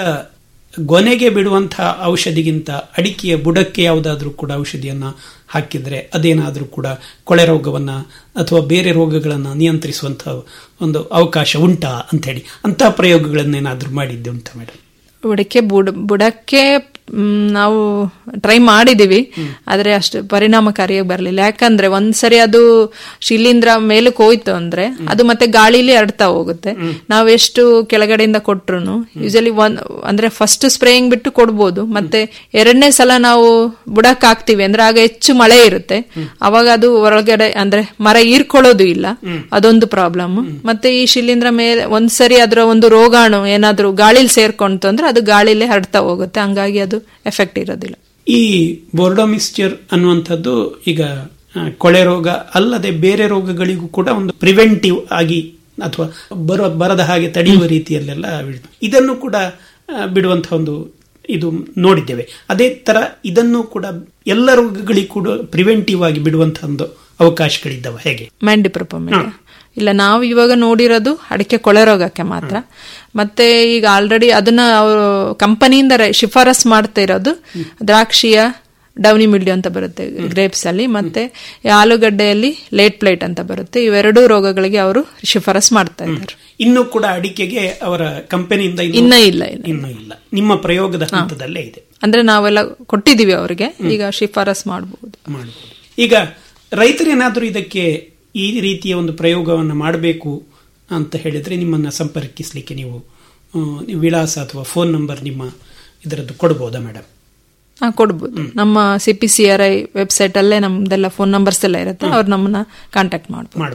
ಗೊನೆಗೆ ಬಿಡುವಂತಹ ಔಷಧಿಗಿಂತ ಅಡಿಕೆಯ ಬುಡಕ್ಕೆ ಯಾವುದಾದ್ರೂ ಕೂಡ ಔಷಧಿಯನ್ನ ಹಾಕಿದ್ರೆ ಅದೇನಾದ್ರೂ ಕೂಡ ಕೊಳೆ ರೋಗವನ್ನ ಅಥವಾ ಬೇರೆ ರೋಗಗಳನ್ನ ನಿಯಂತ್ರಿಸುವಂತಹ ಒಂದು ಅವಕಾಶ ಉಂಟಾ ಅಂತ ಹೇಳಿ ಅಂತಹ ಪ್ರಯೋಗಗಳನ್ನೇನಾದ್ರೂ ಮಾಡಿದ್ದೆ ಉಂಟಾ ಮೇಡಮ್ ಬುಡಕ್ಕೆ ಬುಡ ಬುಡಕ್ಕೆ ಮ್, ನಾವು ಟ್ರೈ ಮಾಡಿದೀವಿ ಆದ್ರೆ ಅಷ್ಟು ಪರಿಣಾಮಕಾರಿಯಾಗಿ ಬರಲಿಲ್ಲ ಯಾಕಂದ್ರೆ ಒಂದ್ಸರಿ ಅದು ಶಿಲೀಂಧ್ರ ಮೇಲಕ್ಕೆ ಹೋಯ್ತು ಅಂದ್ರೆ ಅದು ಮತ್ತೆ ಗಾಳಿಲಿ ಹರಡ್ತಾ ಹೋಗುತ್ತೆ ನಾವು ಎಷ್ಟು ಕೆಳಗಡೆಯಿಂದ ಕೊಟ್ರು ಯೂಶಲಿ ಒಂದ್ ಅಂದ್ರೆ ಫಸ್ಟ್ ಸ್ಪ್ರೇಯಿಂಗ್ ಬಿಟ್ಟು ಕೊಡ್ಬೋದು ಮತ್ತೆ ಎರಡನೇ ಸಲ ನಾವು ಬುಡಕ್ ಹಾಕ್ತಿವಿ ಅಂದ್ರೆ ಆಗ ಹೆಚ್ಚು ಮಳೆ ಇರುತ್ತೆ ಅವಾಗ ಅದು ಹೊರಗಡೆ ಅಂದ್ರೆ ಮರ ಹೀರ್ಕೊಳ್ಳೋದು ಇಲ್ಲ ಅದೊಂದು ಪ್ರಾಬ್ಲಮ್ ಮತ್ತೆ ಈ ಶಿಲೀಂಧ್ರ ಮೇಲೆ ಒಂದ್ಸರಿ ಅದರ ಒಂದು ರೋಗಾಣು ಏನಾದ್ರೂ ಗಾಳಿಲಿ ಸೇರ್ಕೊಂತು ಅಂದ್ರೆ ಅದು ಗಾಳಿಲೇ ಹರಡ್ತಾ ಹೋಗುತ್ತೆ ಹಂಗಾಗಿ ಅದು ಎಫೆಕ್ಟ್ ಇರೋದಿಲ್ಲ ಈ ಬೋರ್ಡೋ ಮಿಕ್ಸ್ಚರ್ ಅನ್ನುವಂಥದ್ದು ಈಗ ಆ, ಕೊಳೆ ರೋಗ ಅಲ್ಲದೆ ಬೇರೆ ರೋಗಗಳಿಗೂ ಕೂಡ ಒಂದು ಪ್ರಿವೆಂಟಿವ್ ಆಗಿ ಅಥವಾ ಬರೋ ಬರದ ಹಾಗೆ ತಡೆಯುವ ರೀತಿಯಲ್ಲೆಲ್ಲ ಬಿಡ್- ಇದನ್ನು ಕೂಡ ಆ, ಬಿಡುವಂತಹ ಒಂದು ಇದು ನೋಡಿದ್ದೇವೆ ಅದೇ ತರ ಇದನ್ನು ಕೂಡ ಎಲ್ಲ ರೋಗಗಳಿಗೂ ಕೂಡ ಪ್ರಿವೆಂಟಿವ್ ಆಗಿ ಬಿಡುವಂತಹ ಒಂದು ಅವಕಾಶಗಳಿದ್ದಾವ ಹೇಗೆ ಮ್ಯಾಂಡಿಪ್ರೊಪಮಿಡ ಇಲ್ಲ ನಾವು ಇವಾಗ ನೋಡಿರೋದು ಅಡಿಕೆ ಕೊಳೆ ರೋಗಕ್ಕೆ ಮಾತ್ರ ಮತ್ತೆ ಈಗ ಆಲ್ರೆಡಿ ಅದನ್ನ ಅವರು ಕಂಪನಿಯಿಂದ ಶಿಫಾರಸ್ ಮಾಡ್ತಾ ಇರೋದು ದ್ರಾಕ್ಷಿಯ ಡೌನಿ ಮಿಲ್ಡ್ಯೂ ಅಂತ ಬರುತ್ತೆ ಗ್ರೇಪ್ಸ್ ಅಲ್ಲಿ ಮತ್ತೆ ಈ ಆಲೂಗಡ್ಡೆಯಲ್ಲಿ ಲೇಟ್ ಪ್ಲೇಟ್ ಅಂತ ಬರುತ್ತೆ ಇವೆರಡೂ ರೋಗಗಳಿಗೆ ಅವರು ಶಿಫಾರಸ್ ಮಾಡ್ತಾ ಇದ್ದಾರೆ ಇನ್ನೂ ಕೂಡ ಅಡಿಕೆಗೆ ಅವರ ಕಂಪನಿಯಿಂದ ಇನ್ನ ಇಲ್ಲ ಇನ್ನ. ಇನ್ನೂ ಇಲ್ಲ ನಿಮ್ಮ ಪ್ರಯೋಗದ ಹಂತದಲ್ಲೇ ಇದೆ ಅಂದ್ರೆ ನಾವೆಲ್ಲ ಕೊಟ್ಟಿದೀವಿ ಅವರಿಗೆ ಈಗ ಶಿಫಾರಸ್ ಮಾಡಬಹುದು ಮಾಡಬಹುದು ಈಗ ರೈತರೇನಾದರೂ ಇದಕ್ಕೆ ಈ ರೀತಿಯ ಒಂದು ಪ್ರಯೋಗವನ್ನು ಮಾಡಬೇಕು ಅಂತ ಹೇಳಿದ್ರೆ ನಿಮ್ಮನ್ನ ಸಂಪರ್ಕಿಸಲಿಕ್ಕೆ ನೀವು ಆ, ನೀವು ವಿಳಾಸ ಅಥವಾ ಫೋನ್ ನಂಬರ್ ನಿಮ್ಮ ಇದರದ್ದು ಕೊಡ್ಬೋದಾ ಮೇಡಮ್ ಹಾ ಕೊಡ್ಬೋದು ನಮ್ಮ C P C R I website ಅಲ್ಲೇ ನಮ್ದೆಲ್ಲ ಫೋನ್ ನಂಬರ್ಸ್ ಎಲ್ಲ ಇರುತ್ತೆ ಅವ್ರು ನಮ್ಮನ್ನ ಕಾಂಟ್ಯಾಕ್ಟ್ ಮಾಡ್ಬೋದು ಮಾಡಬಹುದು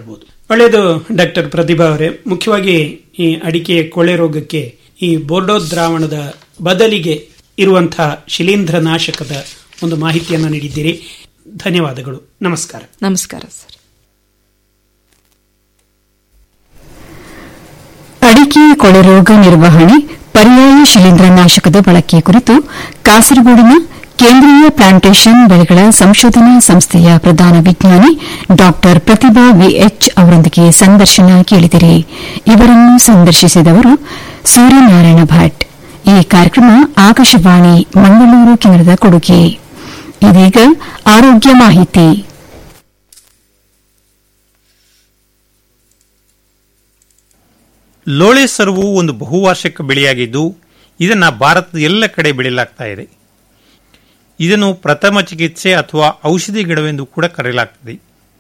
ಒಳ್ಳೆಯದು ಡಾಕ್ಟರ್ ಪ್ರತಿಭಾ ಅವರೇ ಮುಖ್ಯವಾಗಿ ಈ ಅಡಿಕೆ ಕೊಳೆ ರೋಗಕ್ಕೆ ಈ ಬೋರ್ಡೋ ದ್ರಾವಣದ ಬದಲಿಗೆ ಇರುವಂತಹ ಶಿಲೀಂಧ್ರ ನಾಶಕದ ಒಂದು ಮಾಹಿತಿಯನ್ನು ನೀಡಿದ್ದೀರಿ ಧನ್ಯವಾದಗಳು ನಮಸ್ಕಾರ ನಮಸ್ಕಾರ ಸರ್ ಅಡಿಕೆ ಕೊಳೆ ರೋಗ ನಿರ್ವಹಣೆ ಪರ್ಯಾಯ ಶಿಲೀಂಧ್ರನಾಶಕದ ಬಳಕೆ ಕುರಿತು ಕಾಸರಗೋಡಿನ ಕೇಂದ್ರೀಯ ಪ್ಲಾಂಟೇಷನ್ ಬೆಳೆಗಳ ಸಂಶೋಧನಾ ಸಂಸ್ಥೆಯ ಪ್ರಧಾನ ವಿಜ್ಞಾನಿ ಡಾ ಪ್ರತಿಭಾ ವಿಎಚ್ ಅವರೊಂದಿಗೆ ಸಂದರ್ಶನ ಕೇಳಿದಿರಿ ಇವರನ್ನು ಸಂದರ್ಶಿಸಿದವರು ಸೂರ್ಯನಾರಾಯಣ ಭಟ್ ಈ ಕಾರ್ಯಕ್ರಮ ಆಕಾಶವಾಣಿ ಮಂಗಳೂರು ಕೇಂದ್ರದ ಕೊಡುಗೆ ಇದೀಗ ಆರೋಗ್ಯ ಮಾಹಿತಿ ಲೋಳೆ ಸರುವು ಒಂದು ಬಹುವಾರ್ಷಿಕ ಬೆಳೆಯಾಗಿದ್ದು ಇದನ್ನು ಭಾರತದ ಎಲ್ಲ ಕಡೆ ಬೆಳೆಯಲಾಗ್ತಾ ಇದೆ ಇದನ್ನು ಪ್ರಥಮ ಚಿಕಿತ್ಸೆ ಅಥವಾ ಔಷಧಿ ಗಿಡವೆಂದು ಕೂಡ ಕರೆಯಲಾಗ್ತದೆ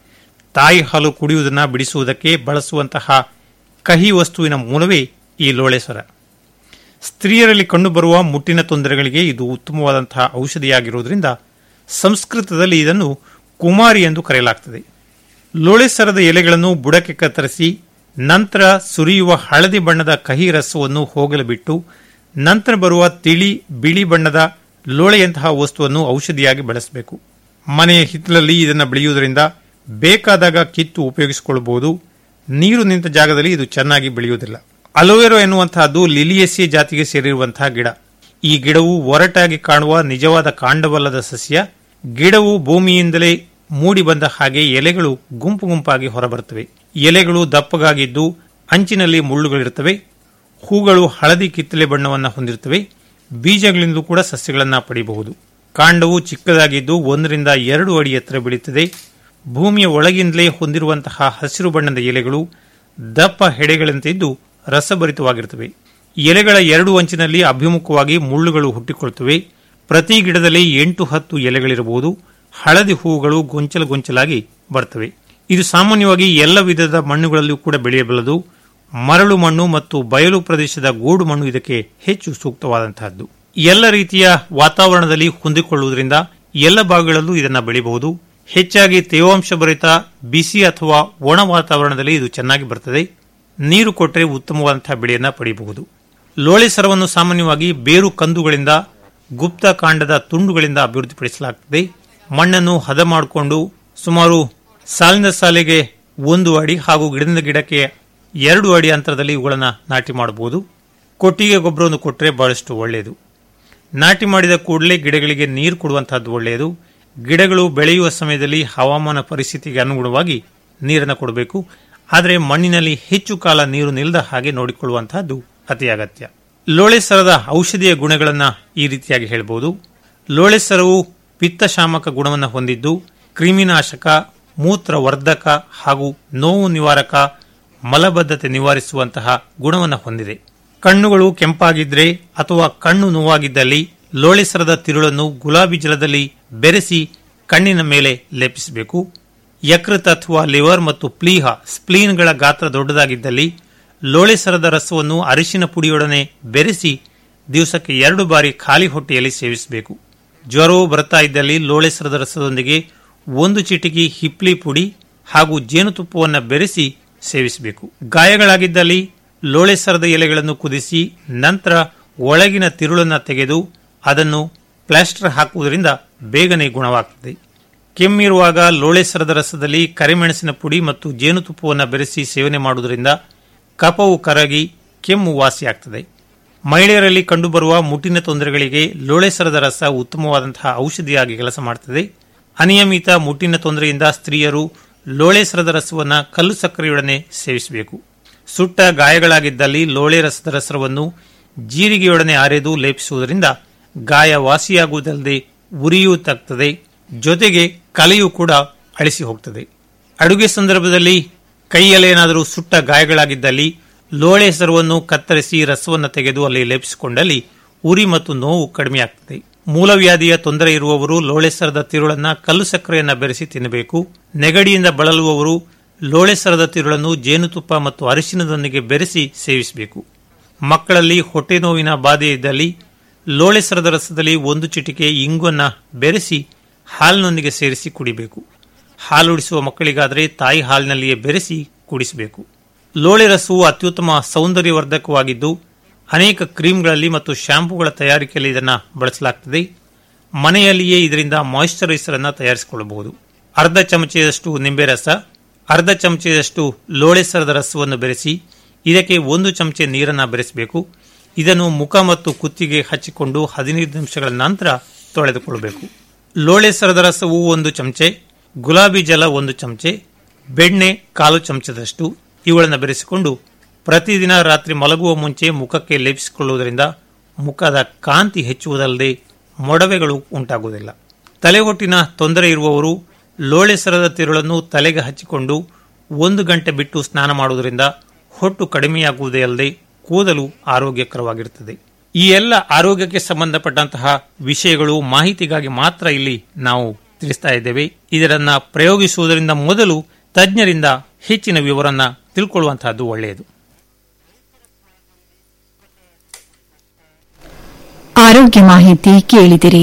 ತಾಯಿ ಹಾಲು ಕುಡಿಯುವುದನ್ನು ಬಿಡಿಸುವುದಕ್ಕೆ ಬಳಸುವಂತಹ ಕಹಿ ವಸ್ತುವಿನ ಮೂಲವೇ ಈ ಲೋಳೆ ಸರ ಸ್ತ್ರೀಯರಲ್ಲಿ ಕಂಡುಬರುವ ಮುಟ್ಟಿನ ತೊಂದರೆಗಳಿಗೆ ಇದು ಉತ್ತಮವಾದಂತಹ ಔಷಧಿಯಾಗಿರುವುದರಿಂದ ಸಂಸ್ಕೃತದಲ್ಲಿ ಇದನ್ನು ಕುಮಾರಿ ಎಂದು ಕರೆಯಲಾಗ್ತದೆ ಲೋಳೆ ಸರದ ಎಲೆಗಳನ್ನು ಬುಡಕ್ಕೆ ಕತ್ತರಿಸಿ ನಂತರ ಸುರಿಯುವ ಹಳದಿ ಬಣ್ಣದ ಕಹಿ ರಸವನ್ನು ಹೋಗಲು ಬಿಟ್ಟು ನಂತರ ಬರುವ ತಿಳಿ ಬಿಳಿ ಬಣ್ಣದ ಲೋಳೆಯಂತಹ ವಸ್ತುವನ್ನು ಔಷಧಿಯಾಗಿ ಬಳಸಬೇಕು ಮನೆಯ ಹಿತ್ತಲಲ್ಲಿ ಇದನ್ನು ಬೆಳೆಯುವುದರಿಂದ ಬೇಕಾದಾಗ ಕಿತ್ತು ಉಪಯೋಗಿಸಿಕೊಳ್ಳಬಹುದು ನೀರು ನಿಂತ ಜಾಗದಲ್ಲಿ ಇದು ಚೆನ್ನಾಗಿ ಬೆಳೆಯುವುದಿಲ್ಲ ಅಲೋವೆರೋ ಎನ್ನುವಂತಹದ್ದು ಲಿಲಿಯೇಸಿ ಜಾತಿಗೆ ಸೇರಿರುವಂತಹ ಗಿಡ ಈ ಗಿಡವು ಒರಟಾಗಿ ಕಾಣುವ ನಿಜವಾದ ಕಾಂಡವಲ್ಲದ ಸಸ್ಯ ಗಿಡವು ಭೂಮಿಯಿಂದಲೇ ಮೂಡಿ ಬಂದ ಹಾಗೆ ಎಲೆಗಳು ಗುಂಪು ಗುಂಪಾಗಿ ಹೊರಬರುತ್ತವೆ ಎಲೆಗಳು ದಪ್ಪಗಾಗಿದ್ದು ಅಂಚಿನಲ್ಲಿ ಮುಳ್ಳುಗಳಿರುತ್ತವೆ ಹೂಗಳು ಹಳದಿ ಕಿತ್ತಲೆ ಬಣ್ಣವನ್ನು ಹೊಂದಿರುತ್ತವೆ ಬೀಜಗಳಿಂದಲೂ ಕೂಡ ಸಸ್ಯಗಳನ್ನು ಪಡೆಯಬಹುದು ಕಾಂಡವು ಚಿಕ್ಕದಾಗಿದ್ದು ಒಂದರಿಂದ ಎರಡು ಅಡಿ ಎತ್ತರ ಬೆಳೆಯುತ್ತದೆ ಭೂಮಿಯ ಒಳಗಿಂದಲೇ ಹೊಂದಿರುವಂತಹ ಹಸಿರು ಬಣ್ಣದ ಎಲೆಗಳು ದಪ್ಪ ಹೆಡೆಗಳಂತಿದ್ದು ರಸಭರಿತವಾಗಿರುತ್ತವೆ ಎಲೆಗಳ ಎರಡು ಅಂಚಿನಲ್ಲಿ ಅಭಿಮುಖವಾಗಿ ಮುಳ್ಳುಗಳು ಹುಟ್ಟಿಕೊಳ್ಳುತ್ತವೆ ಪ್ರತಿ ಗಿಡದಲ್ಲಿ ಎಂಟು ಹತ್ತು ಎಲೆಗಳಿರಬಹುದು ಹಳದಿ ಹೂವುಗಳು ಗೊಂಚಲು ಗೊಂಚಲಾಗಿ ಬರ್ತವೆ ಇದು ಸಾಮಾನ್ಯವಾಗಿ ಎಲ್ಲ ವಿಧದ ಮಣ್ಣುಗಳಲ್ಲೂ ಕೂಡ ಬೆಳೆಯಬಲ್ಲದು ಮರಳು ಮಣ್ಣು ಮತ್ತು ಬಯಲು ಪ್ರದೇಶದ ಗೋಡು ಮಣ್ಣು ಇದಕ್ಕೆ ಹೆಚ್ಚು ಸೂಕ್ತವಾದಂತಹದ್ದು ಎಲ್ಲ ರೀತಿಯ ವಾತಾವರಣದಲ್ಲಿ ಹೊಂದಿಕೊಳ್ಳುವುದರಿಂದ ಎಲ್ಲ ಭಾಗಗಳಲ್ಲೂ ಇದನ್ನು ಬೆಳೆಯಬಹುದು ಹೆಚ್ಚಾಗಿ ತೇವಾಂಶ ಭರಿತ ಬಿಸಿ ಅಥವಾ ಒಣ ವಾತಾವರಣದಲ್ಲಿ ಇದು ಚೆನ್ನಾಗಿ ಬರ್ತದೆ ನೀರು ಕೊಟ್ಟರೆ ಉತ್ತಮವಾದಂತಹ ಬೆಳೆಯನ್ನು ಪಡೆಯಬಹುದು ಲೋಳೆ ಸರವನ್ನು ಸಾಮಾನ್ಯವಾಗಿ ಬೇರು ಕಂದುಗಳಿಂದ ಗುಪ್ತ ಕಾಂಡದ ತುಂಡುಗಳಿಂದ ಅಭಿವೃದ್ಧಿಪಡಿಸಲಾಗುತ್ತದೆ ಮಣ್ಣನ್ನು ಹದ ಮಾಡಿಕೊಂಡು ಸುಮಾರು ಸಾಲಿನ ಸಾಲಿಗೆ ಒಂದು ಅಡಿ ಹಾಗೂ ಗಿಡದಿಂದ ಗಿಡಕ್ಕೆ ಎರಡು ಅಡಿ ಅಂತರದಲ್ಲಿ ಇವುಗಳನ್ನು ನಾಟಿ ಮಾಡಬಹುದು ಕೊಟ್ಟಿಗೆ ಗೊಬ್ಬರವನ್ನು ಕೊಟ್ಟರೆ ಬಹಳಷ್ಟು ಒಳ್ಳೆಯದು ನಾಟಿ ಮಾಡಿದ ಕೂಡಲೇ ಗಿಡಗಳಿಗೆ ನೀರು ಕೊಡುವಂತಹದ್ದು ಒಳ್ಳೆಯದು ಗಿಡಗಳು ಬೆಳೆಯುವ ಸಮಯದಲ್ಲಿ ಹವಾಮಾನ ಪರಿಸ್ಥಿತಿಗೆ ಅನುಗುಣವಾಗಿ ನೀರನ್ನು ಕೊಡಬೇಕು ಆದರೆ ಮಣ್ಣಿನಲ್ಲಿ ಹೆಚ್ಚು ಕಾಲ ನೀರು ನಿಲ್ಲದ ಹಾಗೆ ನೋಡಿಕೊಳ್ಳುವಂತಹದ್ದು ಅತಿ ಅಗತ್ಯ ಲೋಳೆ ಸರದ ಔಷಧಿಯ ಗುಣಗಳನ್ನು ಈ ರೀತಿಯಾಗಿ ಹೇಳಬಹುದು ಲೋಳೆ ಸರವು ಪಿತ್ತಶಾಮಕ ಗುಣವನ್ನು ಹೊಂದಿದ್ದು ಕ್ರಿಮಿನಾಶಕ ಮೂತ್ರವರ್ಧಕ ಹಾಗೂ ನೋವು ನಿವಾರಕ ಮಲಬದ್ಧತೆ ನಿವಾರಿಸುವಂತಹ ಗುಣವನ್ನು ಹೊಂದಿದೆ ಕಣ್ಣುಗಳು ಕೆಂಪಾಗಿದ್ರೆ ಅಥವಾ ಕಣ್ಣು ನೋವಾಗಿದ್ದಲ್ಲಿ ಲೋಳೆಸರದ ತಿರುಳನ್ನು ಗುಲಾಬಿ ಜಲದಲ್ಲಿ ಬೆರೆಸಿ ಕಣ್ಣಿನ ಮೇಲೆ ಲೇಪಿಸಬೇಕು ಯಕೃತ್ ಅಥವಾ ಲಿವರ್ ಮತ್ತು ಪ್ಲೀಹ ಸ್ಪ್ಲೀನ್ಗಳ ಗಾತ್ರ ದೊಡ್ಡದಾಗಿದ್ದಲ್ಲಿ ಲೋಳೆಸರದ ರಸವನ್ನು ಅರಿಶಿನ ಪುಡಿಯೊಡನೆ ಬೆರೆಸಿ ದಿವಸಕ್ಕೆ ಎರಡು ಬಾರಿ ಖಾಲಿ ಹೊಟ್ಟೆಯಲ್ಲಿ ಸೇವಿಸಬೇಕು ಜ್ವರವು ಬರ್ತಾ ಇದ್ದಲ್ಲಿ ಲೋಳೆಸರದ ರಸದೊಂದಿಗೆ ಒಂದು ಚಿಟಿಕಿ ಹಿಪ್ಲಿ ಪುಡಿ ಹಾಗೂ ಜೇನುತುಪ್ಪವನ್ನು ಬೆರೆಸಿ ಸೇವಿಸಬೇಕು ಗಾಯಗಳಾಗಿದ್ದಲ್ಲಿ ಲೋಳೆಸರದ ಎಲೆಗಳನ್ನು ಕುದಿಸಿ ನಂತರ ಒಳಗಿನ ತಿರುಳನ್ನು ತೆಗೆದು ಅದನ್ನು ಪ್ಲಾಸ್ಟರ್ ಹಾಕುವುದರಿಂದ ಬೇಗನೆ ಗುಣವಾಗುತ್ತದೆ ಕೆಮ್ಮಿರುವಾಗ ಲೋಳೆಸರದ ರಸದಲ್ಲಿ ಕರಿಮೆಣಸಿನ ಪುಡಿ ಮತ್ತು ಜೇನುತುಪ್ಪವನ್ನು ಬೆರೆಸಿ ಸೇವನೆ ಮಾಡುವುದರಿಂದ ಕಫವು ಕರಗಿ ಕೆಮ್ಮು ವಾಸಿಯಾಗ್ತದೆ ಮಹಿಳೆಯರಲ್ಲಿ ಕಂಡುಬರುವ ಮುಟ್ಟಿನ ತೊಂದರೆಗಳಿಗೆ ಲೋಳೆಸರದ ರಸ ಉತ್ತಮವಾದಂತಹ ಔಷಧಿಯಾಗಿ ಕೆಲಸ ಮಾಡುತ್ತದೆ ಅನಿಯಮಿತ ಮುಟ್ಟಿನ ತೊಂದರೆಯಿಂದ ಸ್ತ್ರೀಯರು ಲೋಳೆಸರದ ರಸವನ್ನು ಕಲ್ಲು ಸಕ್ಕರೆಯೊಡನೆ ಸೇವಿಸಬೇಕು ಸುಟ್ಟ ಗಾಯಗಳಾಗಿದ್ದಲ್ಲಿ ಲೋಳೆ ರಸದ ರಸವನ್ನು ಜೀರಿಗೆಯೊಡನೆ ಅರೆದು ಲೇಪಿಸುವುದರಿಂದ ಗಾಯ ವಾಸಿಯಾಗುವುದಲ್ಲದೆ ಉರಿಯೂ ತಗ್ತದೆ ಜೊತೆಗೆ ಕಲೆಯೂ ಕೂಡ ಅಳಿಸಿ ಹೋಗ್ತದೆ ಅಡುಗೆ ಸಂದರ್ಭದಲ್ಲಿ ಕೈಯಲ್ಲೇನಾದರೂ ಸುಟ್ಟ ಗಾಯಗಳಾಗಿದ್ದಲ್ಲಿ ಲೋಳೆ ಸರವನ್ನು ಕತ್ತರಿಸಿ ರಸವನ್ನು ತೆಗೆದು ಅಲ್ಲಿ ಲೇಪಿಸಿಕೊಂಡಲ್ಲಿ ಉರಿ ಮತ್ತು ನೋವು ಕಡಿಮೆಯಾಗ್ತದೆ ಮೂಲವ್ಯಾಧಿಯ ತೊಂದರೆ ಇರುವವರು ಲೋಳೆಸರದ ತಿರುಳನ್ನ ಕಲ್ಲು ಸಕ್ಕರೆಯನ್ನ ಬೆರೆಸಿ ತಿನ್ನಬೇಕು ನೆಗಡಿಯಿಂದ ಬಳಲುವವರು ಲೋಳೆಸರದ ತಿರುಳನ್ನು ಜೇನುತುಪ್ಪ ಮತ್ತು ಅರಿಶಿನದೊಂದಿಗೆ ಬೆರೆಸಿ ಸೇವಿಸಬೇಕು ಮಕ್ಕಳಲ್ಲಿ ಹೊಟ್ಟೆ ನೋವಿನ ಬಾಧೆ ಇದ್ದಲ್ಲಿ ಲೋಳೆಸರದ ರಸದಲ್ಲಿ ಒಂದು ಚಿಟಿಕೆ ಇಂಗುವನ್ನ ಬೆರೆಸಿ ಹಾಲಿನೊಂದಿಗೆ ಸೇರಿಸಿ ಕುಡಿಬೇಕು ಹಾಲುಡಿಸುವ ಮಕ್ಕಳಿಗಾದರೆ ತಾಯಿ ಹಾಲಿನಲ್ಲಿಯೇ ಬೆರೆಸಿ ಕೂಡಿಸಬೇಕು ಲೋಳೆ ರಸವು ಅತ್ಯುತ್ತಮ ಸೌಂದರ್ಯವರ್ಧಕವಾಗಿದ್ದು ಅನೇಕ ಕ್ರೀಮ್ಗಳಲ್ಲಿ ಮತ್ತು ಶಾಂಪೂಗಳ ತಯಾರಿಕೆಯಲ್ಲಿ ಇದನ್ನು ಬಳಸಲಾಗುತ್ತದೆ ಮನೆಯಲ್ಲಿಯೇ ಇದರಿಂದ ಮಾಯಿಶ್ಚರೈಸರ್ ಅನ್ನು ತಯಾರಿಸಿಕೊಳ್ಳಬಹುದು ಅರ್ಧ ಚಮಚದಷ್ಟು ನಿಂಬೆ ರಸ ಅರ್ಧ ಚಮಚದಷ್ಟು ಲೋಳೆ ಸರದ ರಸವನ್ನು ಬೆರೆಸಿ ಇದಕ್ಕೆ ಒಂದು ಚಮಚೆ ನೀರನ್ನು ಬೆರೆಸಬೇಕು ಇದನ್ನು ಮುಖ ಮತ್ತು ಕುತ್ತಿಗೆ ಹಚ್ಚಿಕೊಂಡು ಹದಿನೈದು ನಿಮಿಷಗಳ ನಂತರ ತೊಳೆದುಕೊಳ್ಳಬೇಕು ಲೋಳೆ ಸರದ ರಸವು ಒಂದು ಚಮಚೆ ಗುಲಾಬಿ ಜಲ ಒಂದು ಚಮಚೆ ಬೆಣ್ಣೆ ಕಾಲು ಚಮಚದಷ್ಟು ಇವುಗಳನ್ನು ಬೆರೆಸಿಕೊಂಡು ಪ್ರತಿದಿನ ರಾತ್ರಿ ಮಲಗುವ ಮುಂಚೆ ಮುಖಕ್ಕೆ ಲೇಪಿಸಿಕೊಳ್ಳುವುದರಿಂದ ಮುಖದ ಕಾಂತಿ ಹೆಚ್ಚುವುದಲ್ಲದೆ ಮೊಡವೆಗಳು ಉಂಟಾಗುವುದಿಲ್ಲ ತಲೆಹೊಟ್ಟಿನ ತೊಂದರೆ ಇರುವವರು ಲೋಳೆ ಸರದ ತಿರುಳನ್ನು ತಲೆಗೆ ಹಚ್ಚಿಕೊಂಡು ಒಂದು ಗಂಟೆ ಬಿಟ್ಟು ಸ್ನಾನ ಮಾಡುವುದರಿಂದ ಹೊಟ್ಟು ಕಡಿಮೆಯಾಗುವುದೇ ಅಲ್ಲದೆ ಕೂದಲು ಆರೋಗ್ಯಕರವಾಗಿರುತ್ತದೆ ಈ ಎಲ್ಲ ಆರೋಗ್ಯಕ್ಕೆ ಸಂಬಂಧಪಟ್ಟಂತಹ ವಿಷಯಗಳು ಮಾಹಿತಿಗಾಗಿ ಮಾತ್ರ ಇಲ್ಲಿ ನಾವು ತಿಳಿಸ್ತಾ ಇದ್ದೇವೆ ಇದರನ್ನ ಪ್ರಯೋಗಿಸುವುದರಿಂದ ಮೊದಲು ತಜ್ಞರಿಂದ ಹೆಚ್ಚಿನ ವಿವರನ್ನ ತಿಳ್ಕೊಳ್ಳುವಂತಹದ್ದು ಒಳ್ಳೆಯದು ಆರೋಗ್ಯ ಮಾಹಿತಿ ಕೇಳಿದಿರಿ